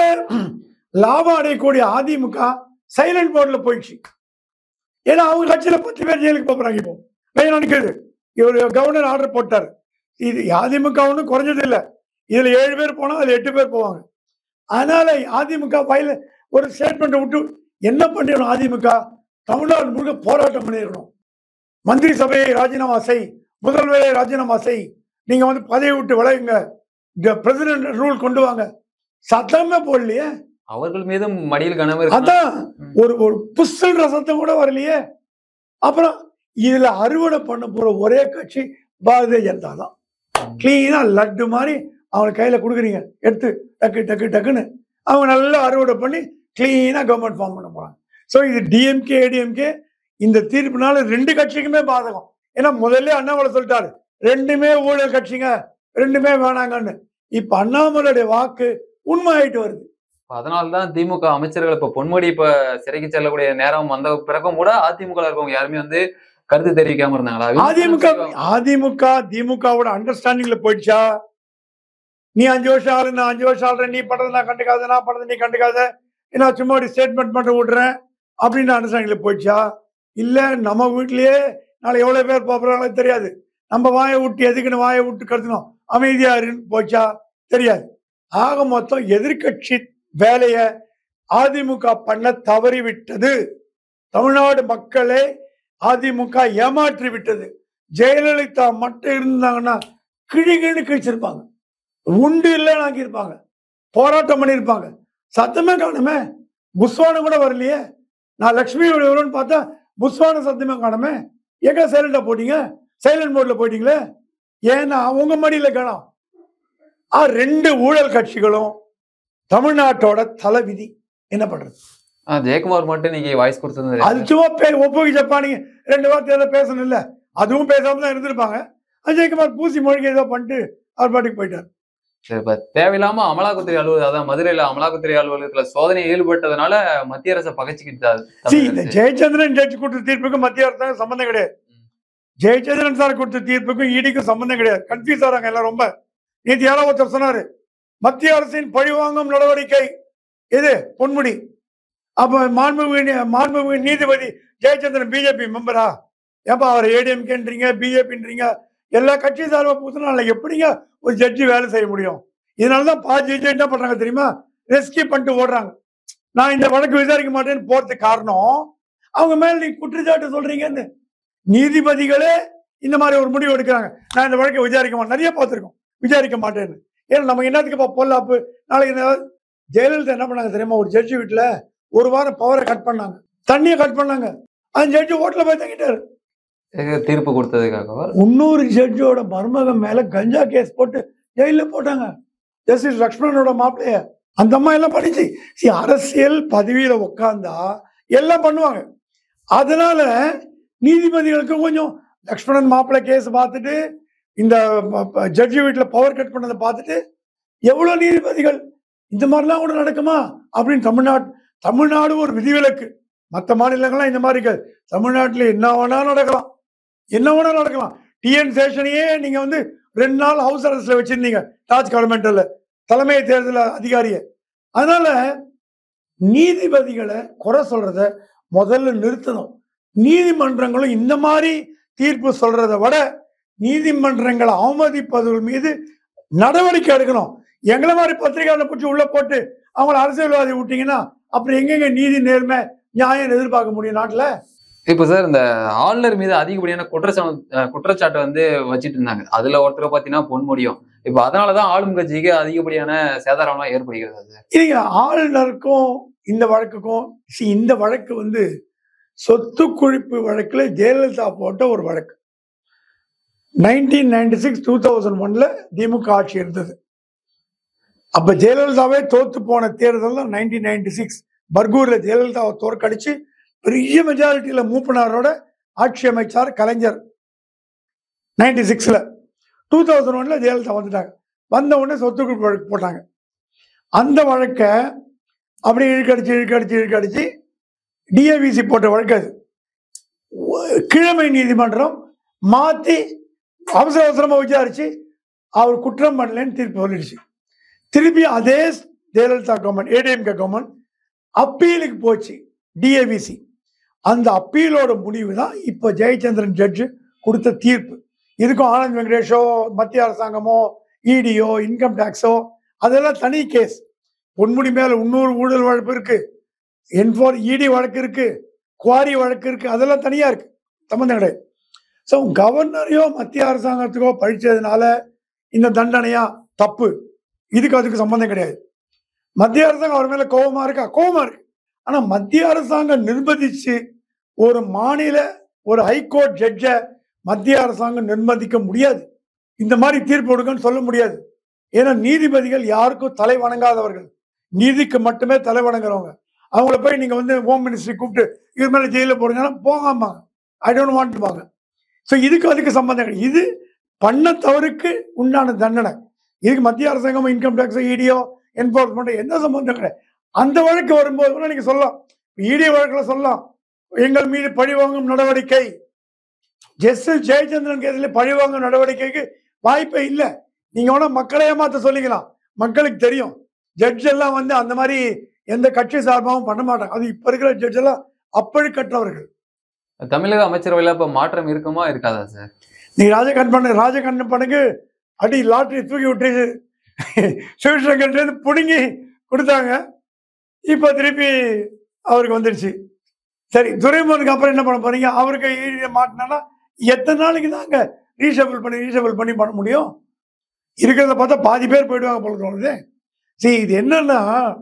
லாபம் அடையக்கூடிய அதிமுக சைலண்ட் போர்ட்ல போயிடுச்சு ஏன்னா அவங்க கட்சியில பத்து பேர் ஜெயிலுக்கு போறாங்க இப்போ லைன் நினைக்கிறது இவர் கவர்னர் ஆர்டர் போட்டார் இது அதிமுக ஒன்றும் குறைஞ்சது இல்லை இதுல ஏழு பேர் போனா அதுல எட்டு பேர் போவாங்க அதனால அதிமுக ஃபைல ஒரு ஸ்டேட்மெண்ட் விட்டு என்ன பண்ணிடணும் அதிமுக தமிழ்நாடு முழுக்க போராட்டம் பண்ணிடணும் மந்திரி சபையை ராஜினாமா செய் முதல்வரை ராஜினாமா செய் நீங்க வந்து பதவி விட்டு விலகுங்க பிரசிடென்ட் ரூல் கொண்டு வாங்க சத்தமே போடலையே அவர்கள் மீதும் மடியில் கனவு இருக்கு அதான் ஒரு ஒரு புஸ்தல் சத்தம் கூட வரலையே அப்புறம் இதுல அறுவடை பண்ண போற ஒரே கட்சி பாரதிய ஜனதா தான் கிளீனா லட்டு மாதிரி அவங்க கையில கொடுக்குறீங்க எடுத்து டக்கு டக்கு டக்குன்னு அவங்க நல்லா அறுவடை பண்ணி கிளீனா கவர்மெண்ட் ஃபார்ம் பண்ண போறாங்க ஸோ இது டிஎம்கே ஏடிஎம்கே இந்த தீர்ப்புனால ரெண்டு கட்சிக்குமே பாதகம் ஏன்னா முதல்ல அண்ணாமலை சொல்லிட்டாரு ரெண்டுமே ஊழல் கட்சிங்க ரெண்டுமே வேணாங்கன்னு இப்ப அண்ணாமலையுடைய வாக்கு உண்மையாயிட்டு வருது அதனால்தான் திமுக அமைச்சர்கள் இப்ப பொன்முடி இப்ப சிறைக்கு செல்லக்கூடிய நேரம் வந்த பிறகும் கூட அதிமுக இருக்கவங்க யாருமே வந்து கருத்து தெரிவிக்காம இருந்தாங்களா அதிமுக அதிமுக திமுகவோட அண்டர்ஸ்டாண்டிங்ல போயிடுச்சா நீ அஞ்சு வருஷம் ஆளு நான் அஞ்சு வருஷம் ஆளுறேன் நீ பண்றது நான் கண்டுக்காத நான் பண்றது நீ கண்டுக்காத நான் சும்மா ஒரு ஸ்டேட்மெண்ட் மட்டும் விடுறேன் அப்படின்னு அண்டர்ஸ்டாண்டிங்ல போயிடுச்சா இல்ல நம்ம வீட்லயே நாளை எவ்வளவு பேர் போறாங்களோ தெரியாது நம்ம வாயை விட்டு எதுக்குன்னு வாயை விட்டு கருத்தணும் அமைதியா இருன்னு போச்சா தெரியாது ஆக மொத்தம் எதிர்க்கட்சி வேலைய அதிமுக பண்ண தவறி விட்டது தமிழ்நாடு மக்களை அதிமுக ஏமாற்றி விட்டது ஜெயலலிதா மட்டும் இருந்தாங்கன்னா கிழிகிழு கிழிச்சிருப்பாங்க உண்டு இல்லைன்னு ஆக்கியிருப்பாங்க போராட்டம் பண்ணியிருப்பாங்க சத்தமே காணுமே புஸ்வானம் கூட வரலையே நான் லக்ஷ்மி வரும்னு பார்த்தா புஸ்வான சத்தமே காணுமே எங்க சைலண்டா போட்டீங்க சைலண்ட் மோட்ல போயிட்டீங்களே ஏன்னா உங்க மடியில காணோம் ஆ ரெண்டு ஊழல் கட்சிகளும் தமிழ்நாட்டோட தலைவிதி என்ன பண்றது ஆஹ் ஜெயக்குமார் மட்டும் நீங்க வாய்ஸ் அது கொடுத்தது சும்மா பே ஒப்புக்கு ஜப்பானிங்க ரெண்டு வார்த்தை ஏதோ பேசணும் இல்ல அதுவும் பேசாம தான் இருந்திருப்பாங்க அஜய்குமார் பூசி மொழிக்கு ஏதோ பண்ணிட்டு அவர் பாட்டுக்கு போயிட்டார் சரி, இப்ப தேவையில்லாம அமலாக்கத்துறை அலுவலகம் அதான் மதுரையில அமலாக்கத்துறை அலுவலகத்துல சோதனை ஈடுபட்டதுனால மத்திய அரசை பகச்சுக்கிட்டாரு சி இந்த ஜெயச்சந்திரன் ஜட்ஜ் கொடுத்த தீர்ப்புக்கும் மத்திய அரசாங்கம் சம்பந்தம் கிடையாது ஜெயச்சந்திரன் சார் கொடுத்த தீர்ப்புக்கும் ஈடிக்கும் சம்பந்தம் கிடையாது கன்ஃபியூஸ் ஆறாங்க எல்லாம் ரொம்ப நேற்று யாரோ ஒருத்தர் சொன்னாரு மத்திய அரசின் பழிவாங்கும் நடவடிக்கை இது பொன்முடி அப்ப மாண்புமிகு நீ- மாண்புமிகு நீதிபதி ஜெயச்சந்திரன் பிஜேபி மெம்பரா ஏப்பா அவர் ஏடிஎம்கேன்றீங்க பிஜேபின்றீங்க எல்லா கட்சி சார்பா பூசினால எப்படிங்க ஒரு ஜட்ஜி வேலை செய்ய முடியும் இதனாலதான் பா ஜட்ஜி என்ன பண்றாங்க தெரியுமா ரெஸ்கியூ பண்ணிட்டு ஓடுறாங்க நான் இந்த வழக்கு விசாரிக்க மாட்டேன்னு போறதுக்கு காரணம் அவங்க மேல நீ குற்றச்சாட்டு சொல்றீங்கன்னு நீதிபதிகளே இந்த மாதிரி ஒரு முடிவு எடுக்கிறாங்க நான் இந்த வழக்கை விசாரிக்க மாட்டேன் நிறைய பார்த்துருக்கோம் விசாரிக்க மாட்டேன்னு ஏன்னா நம்ம என்னத்துக்கு பொல்லாப்பு நாளைக்கு இந்த ஜெயலலிதா என்ன பண்ணாங்க தெரியுமா ஒரு ஜட்ஜி வீட்டுல ஒரு வாரம் பவரை கட் பண்ணாங்க தண்ணியை கட் பண்ணாங்க அந்த ஜட்ஜி ஓட்டுல போய் தங்கிட்டாரு தீர்ப்பு கொடுத்ததுக்காக இன்னொரு ஜட்ஜோட மருமகன் மேல கஞ்சா கேஸ் போட்டு ஜெயில போட்டாங்க ஜஸ்டிஸ் லக்ஷ்மணனோட மாப்பிள்ளைய அந்த அம்மா எல்லாம் படிச்சு See, அரசியல் பதவியில உட்கார்ந்தா எல்லாம் பண்ணுவாங்க அதனால நீதிபதிகளுக்கு கொஞ்சம் லக்ஷ்மணன் மாப்பிள்ளை கேஸ் பார்த்துட்டு இந்த ஜட்ஜி வீட்டுல பவர் கட் பண்ணதை பார்த்துட்டு எவ்வளவு நீதிபதிகள் இந்த மாதிரிலாம் கூட நடக்குமா அப்படின்னு தமிழ்நாடு தமிழ்நாடு ஒரு விதிவிலக்கு மற்ற மாநிலங்கள்லாம் இந்த மாதிரி இருக்காது தமிழ்நாட்டுல என்ன வேணா நடக்கலாம் என்ன வேணா நடக்கலாம் டிஎன் சேஷனையே நீங்க வந்து ரெண்டு நாள் ஹவுஸ் அரஸ்ட்ல வச்சிருந்தீங்க டாச் கவர்மெண்ட்ல தலைமை தேர்தல் அதிகாரியை அதனால நீதிபதிகளை குறை சொல்றத முதல்ல நிறுத்தணும் நீதிமன்றங்களும் இந்த மாதிரி தீர்ப்பு சொல்றதை விட நீதிமன்றங்களை அவமதிப்பவர்கள் மீது நடவடிக்கை எடுக்கணும் எங்களை மாதிரி பத்திரிகையாளர் பிடிச்சி உள்ள போட்டு அவங்கள அரசியல்வாதி விட்டீங்கன்னா அப்புறம் எங்கெங்க நீதி நேர்மை நியாயம் எதிர்பார்க்க முடியும் நாட்டுல இப்ப சார் இந்த ஆளுநர் மீது அதிகப்படியான குற்றச்சாட்டு குற்றச்சாட்டை வந்து வச்சிட்டு இருந்தாங்க அதுல ஒருத்தர் பாத்தீங்கன்னா பொன்முடியும் இப்ப அதனாலதான் ஆளும் கட்சிக்கு அதிகப்படியான சேதாரம்லாம் ஏற்படுகிறது அது இல்லைங்க ஆளுநருக்கும் இந்த வழக்குக்கும் see, இந்த வழக்கு வந்து சொத்து குழிப்பு வழக்குல ஜெயலலிதா போட்ட ஒரு வழக்கு nineteen ninety six two thousand ஒன்ல திமுக ஆட்சி இருந்தது அப்ப ஜெயலலிதாவே தோத்து போன தேர்தல் தான் நைன்டீன் நைன்டி சிக்ஸ் பர்கூர்ல ஜெயலலிதாவை தோற்கடிச்சு பெரிய மெஜாரிட்டியில மூப்பனாரோட ஆட்சி அமைச்சார் கலைஞர் நைன்டி சிக்ஸ்ல டூ தௌசண்ட் ஒன்ல ஜெயலலிதா வந்துட்டாங்க வந்த உடனே சொத்து குழிப்பு வழக்கு போட்டாங்க அந்த வழக்கை அப்படி இழுக்கடிச்சு இழுக்கடிச்சு இழுக்கடிச்சு டிஏவிசி போட்ட வழக்கு அது ஒ- கீழமை நீதிமன்றம் மாத்தி அவசர அவசரமா விசாரிச்சு அவர் குற்றம் பண்ணலன்னு தீர்ப்பு சொல்லிடுச்சு திருப்பி அதே ஜெயலலிதா கவர்மெண்ட் ஏடிஎம்கே கவர்மெண்ட் அப்பீலுக்கு போச்சு டிஏவிசி அந்த அப்பீலோட முடிவு தான் இப்போ ஜெயச்சந்திரன் ஜட்ஜு கொடுத்த தீர்ப்பு இதுக்கும் ஆனந்த் வெங்கடேஷோ மத்திய அரசாங்கமோ இடியோ இன்கம் டேக்ஸோ அதெல்லாம் தனி கேஸ் பொன்முடி மேல இன்னொரு ஊழல் வழக்கு இருக்கு என்ஃபோர் இடி வழக்கு இருக்கு குவாரி வழக்கு இருக்கு அதெல்லாம் தனியா இருக்கு சம்பந்தம் கிடையாது ஸோ கவர்னரையோ மத்திய அரசாங்கத்துக்கோ பழிச்சதுனால இந்த தண்டனையா தப்பு இதுக்கு அதுக்கு சம்பந்தம் கிடையாது மத்திய அரசாங்கம் அவர் மேல கோபமா இருக்கா கோபமா இருக்கு ஆனா மத்திய அரசாங்கம் நிர்பந்திச்சு ஒரு மாநில ஒரு ஹைகோர்ட் ஜட்ஜ மத்திய அரசாங்கம் நிர்பந்திக்க முடியாது இந்த மாதிரி தீர்ப்பு கொடுக்கன்னு சொல்ல முடியாது ஏன்னா நீதிபதிகள் யாருக்கும் தலை வணங்காதவர்கள் நீதிக்கு மட்டுமே தலை வணங்குறவங்க அவங்கள போய் நீங்க வந்து ஹோம் மினிஸ்ட்ரி கூப்பிட்டு இவர் மேல ஜெயில போடுங்கன்னா போகாமாங்க ஐ டோன்ட் வாண்ட் வாங்க ஸோ இதுக்கு அதுக்கு சம்பந்தம் கிடையாது இது பண்ண தவறுக்கு உண்டான தண்டனை இதுக்கு மத்திய அரசாங்கம் இன்கம் டேக்ஸ் இடியோ என்போர்ஸ்மெண்ட் எந்த சம்பந்தம் கிடையாது அந்த வழக்கு வரும்போது கூட நீங்க சொல்லலாம் இடி வழக்குல சொல்லலாம் எங்கள் மீது பழிவாங்கும் நடவடிக்கை ஜஸ்டிஸ் ஜெயச்சந்திரன் கேஸ்ல பழிவாங்கும் நடவடிக்கைக்கு வாய்ப்பே இல்லை நீங்க வேணா மக்களை ஏமாத்த சொல்லிக்கலாம் மக்களுக்கு தெரியும் ஜட்ஜ் எல்லாம் வந்து அந்த மாதிரி எந்த கட்சி சார்பாகவும் பண்ண மாட்டாங்க அது இப்ப இருக்கிற ஜட்ஜ் எல்லாம் அப்பழு கற்றவர்கள் தமிழக அமைச்சரவையில இப்ப மாற்றம் இருக்குமா இருக்காதா சார் நீங்க ராஜகண் பண்ண ராஜகண்ணன் பண்ணுக்கு அடி லாட்டரி தூக்கி விட்டு சிவசங்கர் பிடுங்கி கொடுத்தாங்க இப்போ திருப்பி அவருக்கு வந்துடுச்சு சரி துரைமுருகனுக்கு அப்புறம் என்ன பண்ண போறீங்க அவருக்கு ஈடு மாட்டினா எத்தனை நாளைக்கு தாங்க ரீஷபிள் பண்ணி ரீஷபிள் பண்ணி பண்ண முடியும் இருக்கிறத பார்த்தா பாதி பேர் போயிடுவாங்க போல தோணுது சரி இது என்னன்னா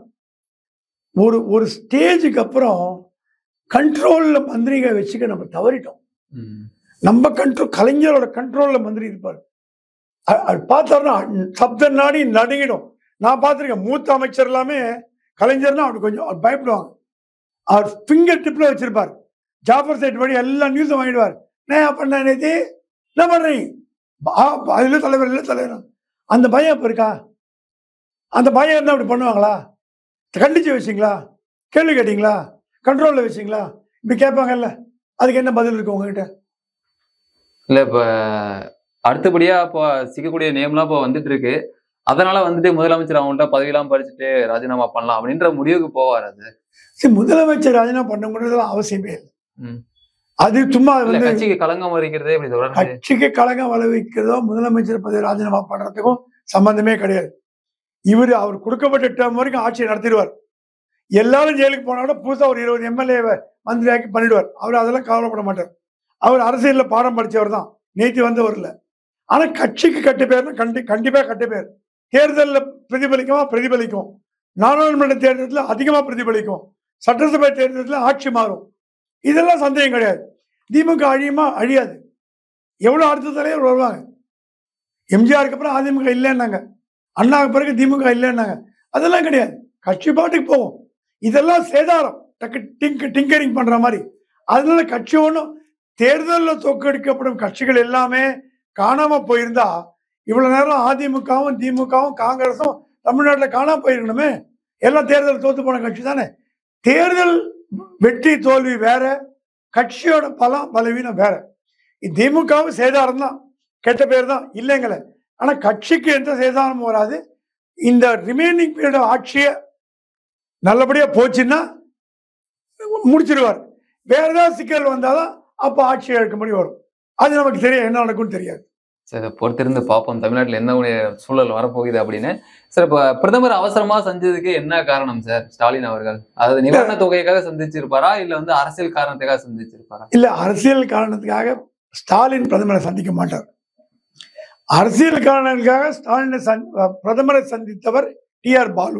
ஒரு ஒரு ஸ்டேஜுக்கு அப்புறம் கண்ட்ரோல்ல மந்திரிகை வச்சுக்க நம்ம தவறிட்டோம் ம். நம்ம கண்ட்ரோல் கலைஞரோட கண்ட்ரோல்ல மந்திரி இருப்பார் அ- அது பார்த்தாருன்னா சப்த நாடி நடுங்கிடும் நான் பார்த்திருக்கேன் மூத்த அமைச்சர் எல்லாமே கலைஞர்னா அவர் கொஞ்சம் அவர் பயப்படுவாங்க அவர் ஃபிங்கர் டிப்ல வச்சிருப்பார் ஜாஃபர் சைட் வழி எல்லா நியூஸும் வாங்கிடுவார் நான் பண்ண நேத்தி என்ன பண்றீங்க பா- பா- இல்ல தலைவர் இல்ல தலைவர் அந்த பயம் இப்ப இருக்கா அந்த பயம் இருந்தா அப்படி பண்ணுவாங்களா கண்டிச்சு வச்சிங்களா கேள்வி கேட்டீங்களா கண்ட்ரோல்ல வச்சிங்களா இப்படி கேட்பாங்கல்ல அதுக்கு என்ன பதில் இருக்கு உங்ககிட்ட இல்ல இப்ப அடுத்தபடியா இப்போ சிக்கக்கூடிய நேம்லாம் இப்போ வந்துட்டு இருக்கு அதனால வந்துட்டு முதலமைச்சர் அவங்கள்ட்ட பதவியெல்லாம் பறிச்சுட்டு ராஜினாமா பண்ணலாம் அப்படின்ற முடிவுக்கு போவார் அது சரி முதலமைச்சர் ராஜினாமா பண்ண முடியறதுலாம் அவசியமே இல்லை ம். அது சும்மா இல்ல வந்து கட்சிக்கு களங்கம் வருகிறதே இப்படி தொடர்ந்து கட்சிக்கு கலகம் விளைவிக்கிறதோ முதலமைச்சர் பதவி ராஜினாமா பண்றதுக்கும் சம்பந்தமே கிடையாது இவர் அவர் கொடுக்கப்பட்ட டேர்ம் வரைக்கும் ஆட்சியை நடத்திடுவார் எல்லாரும் ஜெயிலுக்கு போனா கூட புதுசா ஒரு இருபது எம்எல்ஏ மந்திரியாக்கி பண்ணிடுவார் அவர் அதெல்லாம் கவலைப்பட மாட்டார் அவர் அரசியல்ல பாடம் படிச்சவர் தான் நேத்தி வந்தவர் இல்ல ஆனா கட்சிக்கு கட்டு பேர்னா கண்டி கண்டிப்பா கட்டு பேர் தேர்தலில் பிரதிபலிக்குமா பிரதிபலிக்கும் நாடாளுமன்ற தேர்தலில் அதிகமா பிரதிபலிக்கும் சட்டசபை தேர்தலில் ஆட்சி மாறும் இதெல்லாம் சந்தேகம் கிடையாது திமுக அழியுமா அழியாது எவ்வளவு அடுத்த தலைவர் வருவாங்க எம்ஜிஆருக்கு அப்புறம் அதிமுக இல்லைன்னாங்க அண்ணாவுக்கு பிறகு திமுக இல்லைன்னாங்க அதெல்லாம் கிடையாது கட்சி பாட்டுக்கு போகும் இதெல்லாம் சேதாரம் டக்கு டிங்க் டிங்கரிங் பண்ற மாதிரி அதனால கட்சி ஒன்றும் தேர்தலில் தோற்கடிக்கப்படும் கட்சிகள் எல்லாமே காணாம போயிருந்தா இவ்வளவு நேரம் அதிமுகவும் திமுகவும் காங்கிரஸும் தமிழ்நாட்டில் காணாம போயிருக்கணுமே எல்லாம் தேர்தல் தோத்து போன கட்சி தானே தேர்தல் வெற்றி தோல்வி வேற கட்சியோட பலம் பலவீனம் வேற திமுகவும் சேதாரம் தான் கெட்ட பேர் தான் இல்லைங்களே ஆனா கட்சிக்கு எந்த சேதாரமும் வராது இந்த ரிமைனிங் பீரியட் ஆட்சியை நல்லபடியா போச்சுன்னா முடிச்சிருவார் வேற ஏதாவது சிக்கல் வந்தாதான் அப்ப ஆட்சி இழக்க முடியும் வரும் அது நமக்கு தெரியும் என்ன நடக்கும்னு தெரியாது சரி பொறுத்திருந்து பார்ப்போம் தமிழ்நாட்டுல என்ன ஒரு சூழல் வரப்போகுது அப்படின்னு சார் இப்ப பிரதமர் அவசரமா செஞ்சதுக்கு என்ன காரணம் சார் ஸ்டாலின் அவர்கள் அதாவது நிவாரண தொகைக்காக சந்திச்சிருப்பாரா இல்ல வந்து அரசியல் காரணத்துக்காக சந்திச்சிருப்பாரா இல்ல அரசியல் காரணத்துக்காக ஸ்டாலின் பிரதமரை சந்திக்க மாட்டார் அரசியல் காரணங்களுக்காக ஸ்டாலினை சந்- பிரதமரை சந்தித்தவர் டி ஆர் பாலு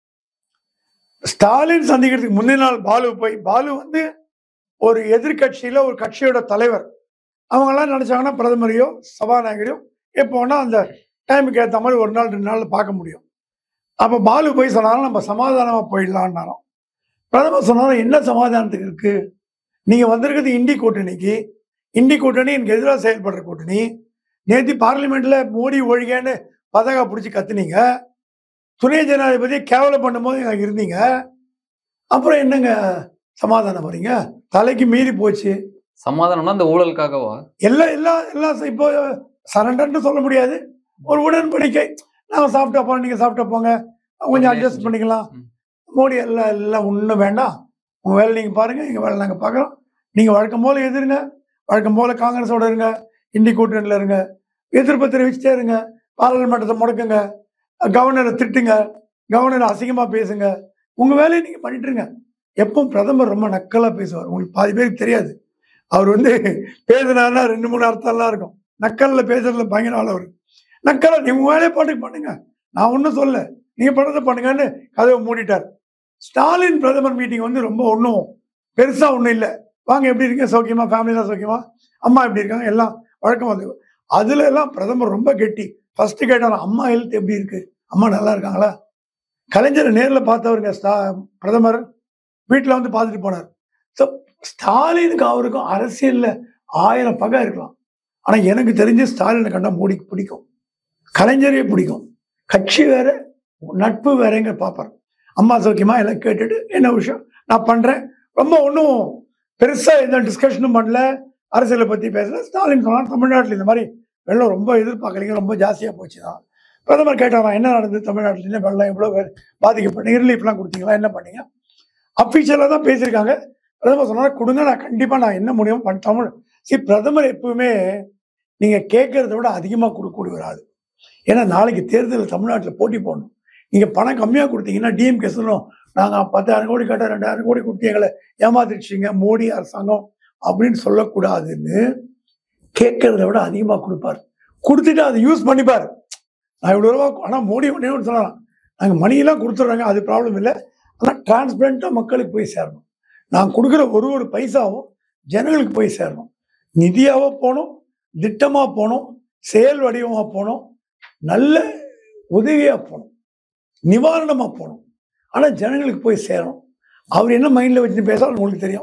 ஸ்டாலின் சந்திக்கிறதுக்கு முந்தின நாள் பாலு போய் பாலு வந்து ஒரு எதிர்க்கட்சியில ஒரு கட்சியோட தலைவர் அவங்க எல்லாம் நினைச்சாங்கன்னா பிரதமரையோ சபாநாயகரையோ எப்போ வேணா அந்த டைமுக்கு ஏற்ற மாதிரி ஒரு நாள் ரெண்டு நாள்ல பார்க்க முடியும் அப்ப பாலு போய் சொன்னாலும் நம்ம சமாதானமா போயிடலான்னாலும் பிரதமர் சொன்னாலும் என்ன சமாதானத்துக்கு இருக்கு நீங்க வந்திருக்கிறது இண்டி கூட்டணிக்கு இண்டி கூட்டணி எனக்கு எதிராக செயல்படுற கூட்டணி நேற்று பார்லிமெண்ட்ல மோடி ஒழிகன்னு பதகா பிடிச்சி கத்துனீங்க துணை ஜனாதிபதி கேவலம் பண்ணும்போது அங்க இருந்தீங்க அப்புறம் என்னங்க சமாதானம் வரீங்க தலைக்கு மீறி போச்சு சமாதானம்னா அந்த ஊழலுக்காகவா எல்லாம் எல்லாம் எல்லாம் இப்போ சரண்டர்னு சொல்ல முடியாது ஒரு உடன்படிக்கை நாங்கள் சாப்பிட்டா போறோம் நீங்க சாப்பிட்டா போங்க கொஞ்சம் அட்ஜஸ்ட் பண்ணிக்கலாம் ம். மோடி எல்லாம் எல்லாம் ஒன்றும் வேண்டாம் உங்க வேலை நீங்க பாருங்க எங்க வேலை நாங்க பார்க்குறோம் நீங்க வழக்கம் போல எதிருங்க வழக்கம் போல காங்கிரஸோட இருங்க இண்டி கூட்டணியில் இருங்க எதிர்ப்பு தெரிவிச்சுட்டே இருங்க பாராளுமன்றத்தை முடக்குங்க கவர்னரை திட்டுங்க கவர்னர் அசிங்கமா பேசுங்க உங்க வேலையை நீங்க பண்ணிட்டு இருங்க எப்பவும் பிரதமர் ரொம்ப நக்கலா பேசுவார் உங்களுக்கு பாதி பேருக்கு தெரியாது அவர் வந்து பேசுனாருன்னா ரெண்டு மூணு அர்த்தம்லாம் இருக்கும் நக்கல்ல பேசுறதுல பயங்கர ஆள் அவர் நக்கலா நீ உங்க வேலையை பாட்டுக்கு பண்ணுங்க நான் ஒன்றும் சொல்ல நீங்க பண்றதை பண்ணுங்கன்னு கதவை மூடிட்டார் ஸ்டாலின் பிரதமர் மீட்டிங் வந்து ரொம்ப ஒன்றும் பெருசா ஒன்றும் இல்லை வாங்க எப்படி இருக்கீங்க சௌக்கியமா ஃபேமிலிலாம் சௌக்கியமா அம்மா எப்படி இருக்காங்க எல்லாம் வழக்கம் வந்து அதுல எல்லாம் பிரதமர் ரொம்ப கெட்டி ஃபர்ஸ்ட் கேட்டார் அம்மா ஹெல்த் எப்படி இருக்கு அம்மா நல்லா இருக்காங்களா கலைஞரை நேர்ல பார்த்தவருங்க ஸ்டா பிரதமர் வீட்டில் வந்து பார்த்துட்டு போனார் ஸோ ஸ்டாலினுக்கு அவருக்கும் அரசியல்ல ஆயிரம் பகை இருக்கலாம் ஆனா எனக்கு தெரிஞ்சு ஸ்டாலினை கண்டா மோடிக்கு பிடிக்கும் கலைஞரே பிடிக்கும் கட்சி வேற நட்பு வேறங்க பார்ப்பார் அம்மா சௌக்கியமா எல்லாம் கேட்டுட்டு என்ன விஷயம் நான் பண்றேன் ரொம்ப ஒன்றும் பெருசா எந்த டிஸ்கஷனும் பண்ணல அரசியலை பத்தி பேசல ஸ்டாலின் சொன்னா தமிழ்நாட்டில் இந்த மாதிரி வெள்ளம் ரொம்ப எதிர்பார்க்கலீங்க ரொம்ப ஜாஸ்தியா போச்சு தான் பிரதமர் கேட்டாராம் என்ன நடந்தது தமிழ்நாட்டில் என்ன வெள்ளம் எவ்வளோ பேர் பாதிக்கப்பட்ட ரிலீஃப்லாம் கொடுத்தீங்களா என்ன பண்ணீங்க அஃபிஷியலாக தான் பேசியிருக்காங்க பிரதமர் சொன்னார் கொடுங்க நான் கண்டிப்பாக நான் என்ன முடியும் பண்ண தமிழ் சரி பிரதமர் எப்பவுமே நீங்கள் கேட்கறத விட அதிகமாக கொடுக்கக்கூடிய ஆள் ஏன்னா நாளைக்கு தேர்தலில் தமிழ்நாட்டில் போட்டி போடணும் நீங்கள் பணம் கம்மியாக கொடுத்தீங்கன்னா டிஎம்கே சொல்லணும் நாங்கள் பத்தாயிரம் கோடி கேட்டால் ரெண்டாயிரம் கோடி கொடுத்து எங்களை ஏமாத்திடுச்சிங்க மோடி அரசாங்கம் அப்படின்னு சொல்லக்கூடாதுன்னு கேட்கறத விட அதிகமாக கொடுப்பார் கொடுத்துட்டு அதை யூஸ் பண்ணிப்பார் நான் இவ்வளோ ரூபா ஆனால் மோடி ஒன்றே ஒன்று சொல்லலாம் நாங்கள் மணியெல்லாம் கொடுத்துட்றாங்க அது ப்ராப்ளம் இல்லை ஆனால் டிரான்ஸ்பரண்ட்டாக மக்களுக்கு போய் சேரணும் நான் கொடுக்குற ஒரு ஒரு பைசாவும் ஜனங்களுக்கு போய் சேரணும் நிதியாக போகணும் திட்டமாக போகணும் செயல் வடிவமாக போகணும் நல்ல உதவியாக போகணும் நிவாரணமாக போகணும் ஆனால் ஜனங்களுக்கு போய் சேரணும் அவர் என்ன மைண்டில் வச்சு பேசுறாரு உங்களுக்கு தெரியும்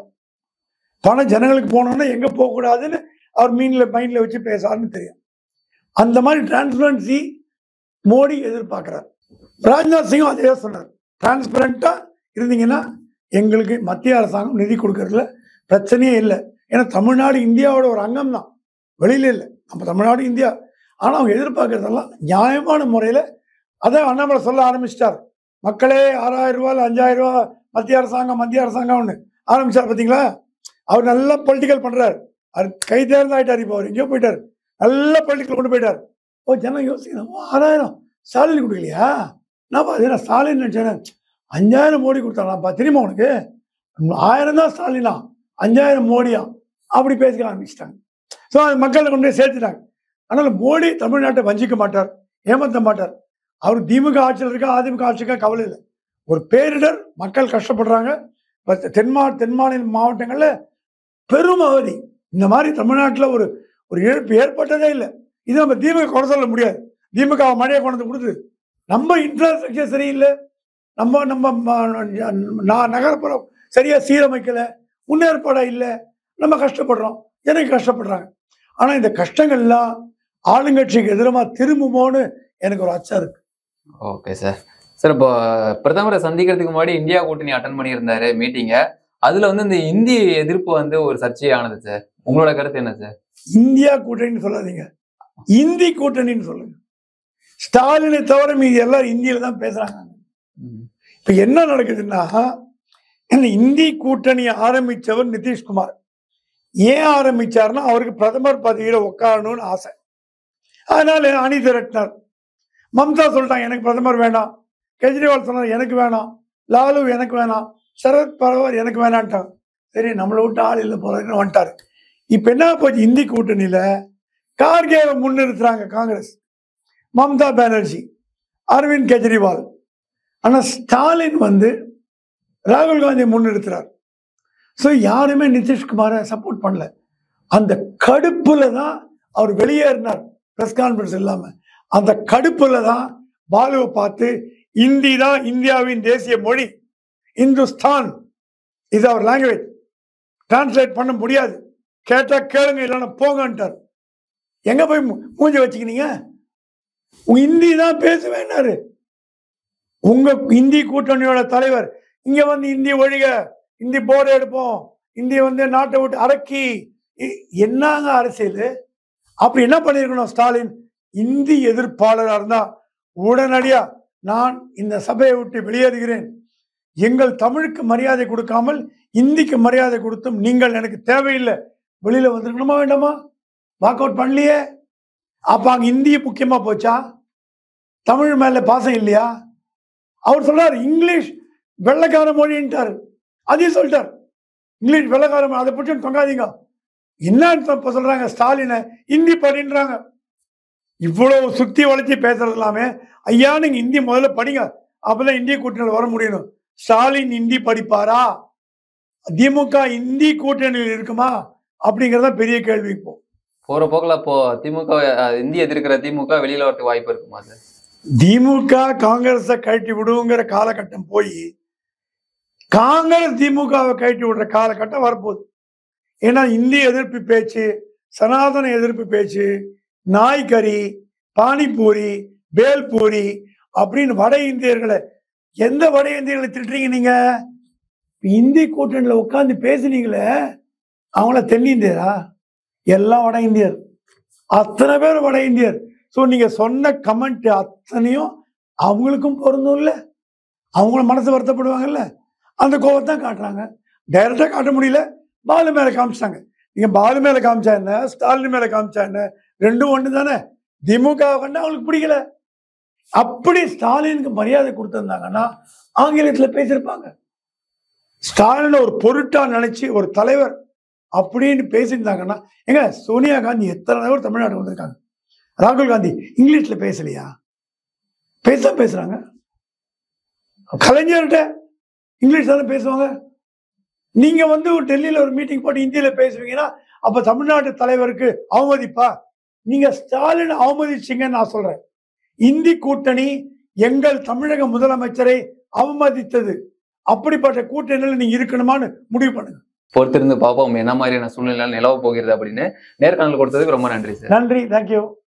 பணம் ஜனங்களுக்கு போகணுன்னா எங்கே போகக்கூடாதுன்னு அவர் மீனில் மைண்டில் வச்சு பேசுறாருன்னு தெரியும் அந்த மாதிரி டிரான்ஸ்பரன்சி மோடி எதிர்பார்க்குறார் ராஜ்நாத் சிங்கும் அதே சொன்னார் டிரான்ஸ்பரண்ட்டாக இருந்தீங்கன்னா எங்களுக்கு மத்திய அரசாங்கம் நிதி கொடுக்கறதுல பிரச்சனையே இல்லை ஏன்னா தமிழ்நாடு இந்தியாவோட ஒரு அங்கம் தான் வெளியில இல்லை நம்ம தமிழ்நாடு இந்தியா ஆனால் அவங்க எதிர்பார்க்கறதெல்லாம் நியாயமான முறையில் அதான் அண்ணாமலை சொல்ல ஆரம்பிச்சிட்டார் மக்களே ஆறாயிரம் ரூபா அஞ்சாயிரம் ரூபா மத்திய அரசாங்கம் மத்திய அரசாங்கம் ஒன்று ஆரம்பிச்சார் பார்த்தீங்களா அவர் நல்லா பொலிட்டிக்கல் பண்றாரு அவர் கை தேர்ந்து ஆயிட்டார் இப்போ அவர் எங்கேயோ போயிட்டார் நல்ல பொலிட்டிக்கல் கொண்டு போயிட்டார் ஓ ஜனம் யோசிக்கணும் ஓ, ஆறாயிரம் ஸ்டாலின் கொடுக்கலையா நான் அது நான் ஸ்டாலின் நினச்சேன் அஞ்சாயிரம் மோடி கொடுத்தாங்களாப்பா தெரியுமா உனக்கு ஆயிரம் தான் ஸ்டாலினா அஞ்சாயிரம் மோடியா அப்படி பேசிக்க ஆரம்பிச்சிட்டாங்க ஸோ அது மக்களை கொண்டு போய் சேர்த்துட்டாங்க அதனால மோடி தமிழ்நாட்டை வஞ்சிக்க மாட்டார் ஏமாத்த மாட்டார் அவர் திமுக ஆட்சியில் இருக்கா அதிமுக ஆட்சிக்கா கவலை இல்லை ஒரு பேரிடர் மக்கள் கஷ்டப்படுறாங்க இப்போ தென்மா தென் மாநில மாவட்டங்களில் பெரும் அவதி இந்த மாதிரி தமிழ்நாட்டில் ஒரு ஒரு இழப்பு ஏற்பட்டதே இல்லை இது நம்ம திமுக குறை சொல்ல முடியாது திமுக மழையை கொண்டு வந்து கொடுத்து நம்ம இன்ஃப்ராஸ்ட்ரக்சர் சரியில்லை நம்ம நம்ம ம- நா- நகர்ப்புறம் சரியா சீரமைக்கல முன்னேற்பாடா இல்லை நம்ம கஷ்டப்படுறோம் எனக்கு கஷ்டப்படுறாங்க ஆனா இந்த கஷ்டங்கள்லாம் ஆளுங்கட்சிக்கு எதிரமா திரும்புமோன்னு எனக்கு ஒரு அச்சம் இருக்கு ஓகே சார் சார் இப்போ பிரதமரை சந்திக்கிறதுக்கு முன்னாடி இந்தியா கூட்டணி அட்டன் பண்ணியிருந்தாரு மீட்டிங்க அதுல வந்து இந்த இந்தி எதிர்ப்பு வந்து ஒரு சர்ச்சையானது சார் உங்களோட கருத்து என்ன சார் இந்தியா கூட்டணின்னு சொல்லாதீங்க இந்தி கூட்டணின்னு சொல்லுங்க ஸ்டாலினை தவிர மீதி எல்லாரும் இந்தியில தான் பேசுறாங்க ம். இப்ப என்ன நடக்குதுன்னா இந்த இந்தி கூட்டணி ஆரம்பிச்சவர் நிதிஷ்குமார் ஏன் ஆரம்பிச்சாருன்னா அவருக்கு பிரதமர் பதவியில உட்காரணும்னு ஆசை அதனால அணி திரட்டினார் மம்தா சொல்லிட்டாங்க எனக்கு பிரதமர் வேணாம் கெஜ்ரிவால் சொன்னார் எனக்கு வேணாம் லாலு எனக்கு வேணாம் சரத் பவார் எனக்கு வேணான்ட்டாங்க சரி நம்மளை விட்டு ஆள் இல்லை போறதுன்னு வந்துட்டாரு இப்ப என்ன போச்சு இந்தி கூட்டணியில கார்கேவை முன்னிறுத்துறாங்க காங்கிரஸ் மம்தா பானர்ஜி அரவிந்த் கெஜ்ரிவால் ஆனா ஸ்டாலின் வந்து ராகுல் காந்தியை முன்னிறுத்துறார் ஸோ யாருமே நிதிஷ்குமாரை சப்போர்ட் பண்ணல அந்த கடுப்புல தான் அவர் வெளியேறினார் பிரஸ் கான்ஃபரன்ஸ் இல்லாம அந்த கடுப்புல தான் பாலுவை பார்த்து இந்தி தான் இந்தியாவின் தேசிய மொழி இந்துஸ்தான் இது அவர் லாங்குவேஜ் டிரான்ஸ்லேட் பண்ண முடியாது கேட்டா கேளுங்க இல்லைன்னா போங்கன்ட்டார் எங்க போய் மூ- மூஞ்சி வச்சுக்கினீங்க உங்க இந்தி தான் பேசுவேன்னாரு உங்க இந்தி கூட்டணியோட தலைவர் இங்க வந்து இந்தி ஒழிக இந்தி போர்டு எடுப்போம் இந்தி வந்து நாட்டை விட்டு அரக்கி இ- என்னங்க அரசியல் அப்படி என்ன பண்ணிருக்கணும் ஸ்டாலின் இந்தி எதிர்ப்பாளராக இருந்தா உடனடியா நான் இந்த சபையை விட்டு வெளியேறுகிறேன் எங்கள் தமிழுக்கு மரியாதை கொடுக்காமல் இந்திக்கு மரியாதை கொடுத்தும் நீங்கள் எனக்கு தேவையில்லை வெளியில வந்துருக்கணுமா வேண்டாமா வாக் அவுட் பண்ணலையே அப்ப அங்க இந்தி முக்கியமா போச்சா தமிழ் மேல பாசம் இல்லையா அவர் சொல்றாரு இங்கிலீஷ் வெள்ளைக்கார மொழின்ட்டாரு அதையும் சொல்லிட்டார் இங்கிலீஷ் வெள்ளைக்கார மொழி அதை பிடிச்சி தொங்காதீங்க என்ன இப்ப சொல்றாங்க ஸ்டாலினை இந்தி படின்றாங்க இவ்வளவு சுத்தி வளைச்சி பேசுறது எல்லாமே ஐயா நீங்க இந்தி முதல்ல படிங்க அப்பதான் இந்திய கூட்டணியில் வர முடியணும் ஸ்டாலின் இந்தி படிப்பாரா திமுக இந்தி கூட்டணியில் இருக்குமா அப்படிங்கறத பெரிய கேள்வி இப்போ போற போக்குல அப்போ திமுக அஹ், இந்தி எதிர்க்கிற திமுக வெளியில வரதுக்கு வாய்ப்பு இருக்குமா சார் திமுக காங்கிரஸை கழட்டி விடுங்கிற காலகட்டம் போய் காங்கிரஸ் திமுகவை கழட்டி விடுற காலகட்டம் வரப்போகுது ஏன்னா இந்திய எதிர்ப்பு பேச்சு சனாதன எதிர்ப்பு பேச்சு நாய்கறி பானிபூரி பேல்பூரி அப்படின்னு வட இந்தியர்களை எந்த வட இந்தியர்களை திட்டுறீங்க நீங்க இந்தி கூட்டணியில் உட்காந்து பேசுனீங்களே அவங்கள தென்னிந்தியரா எல்லாம் வட இந்தியர் அத்தனை பேர் வட இந்தியர் ஸோ நீங்க சொன்ன கமெண்ட் அத்தனையும் அவங்களுக்கும் பொருந்தும் இல்ல அவங்கள மனசு வருத்தப்படுவாங்கல்ல அந்த கோவத்தை தான் காட்டுறாங்க டைரக்டா காட்ட முடியல பாலு மேல காமிச்சிட்டாங்க நீங்க பாலு மேல காமிச்சா என்ன ஸ்டாலின் மேல காமிச்சா என்ன ரெண்டும் ஒண்ணு தானே திமுக கண்டு அவங்களுக்கு பிடிக்கல அப்படி ஸ்டாலினுக்கு மரியாதை கொடுத்திருந்தாங்கன்னா ஆங்கிலத்துல பேசியிருப்பாங்க ஸ்டாலின் ஒரு பொருட்டா நினைச்சு ஒரு தலைவர் அப்படின்னு பேசியிருந்தாங்கன்னா ஏங்க சோனியா காந்தி எத்தனை தடவை தமிழ்நாடு வந்திருக்காங்க ராகுல் காந்தி இங்கிலீஷ்ல பேசலையா பேச பேசுறாங்க கலைஞர்கிட்ட இங்கிலீஷ் தானே பேசுவாங்க நீங்க வந்து ஒரு டெல்லியில ஒரு மீட்டிங் போட்டு இந்தியில பேசுவீங்கன்னா அப்ப தமிழ்நாட்டு தலைவருக்கு அவமதிப்பா நீங்க ஸ்டாலின் அவமதிச்சீங்கன்னு நான் சொல்றேன் இந்தி கூட்டணி எங்கள் தமிழக முதலமைச்சரை அவமதித்தது அப்படிப்பட்ட கூட்டணியில் நீங்க இருக்கணுமான்னு முடிவு பண்ணுங்க பொறுத்திருந்து பார்ப்போம் என்ன மாதிரியான சூழ்நிலை நிலவ போகிறது அப்படின்னு நேர்காணல் கொடுத்ததுக்கு ரொம்ப நன்றி சார் நன்றி தேங்க்யூ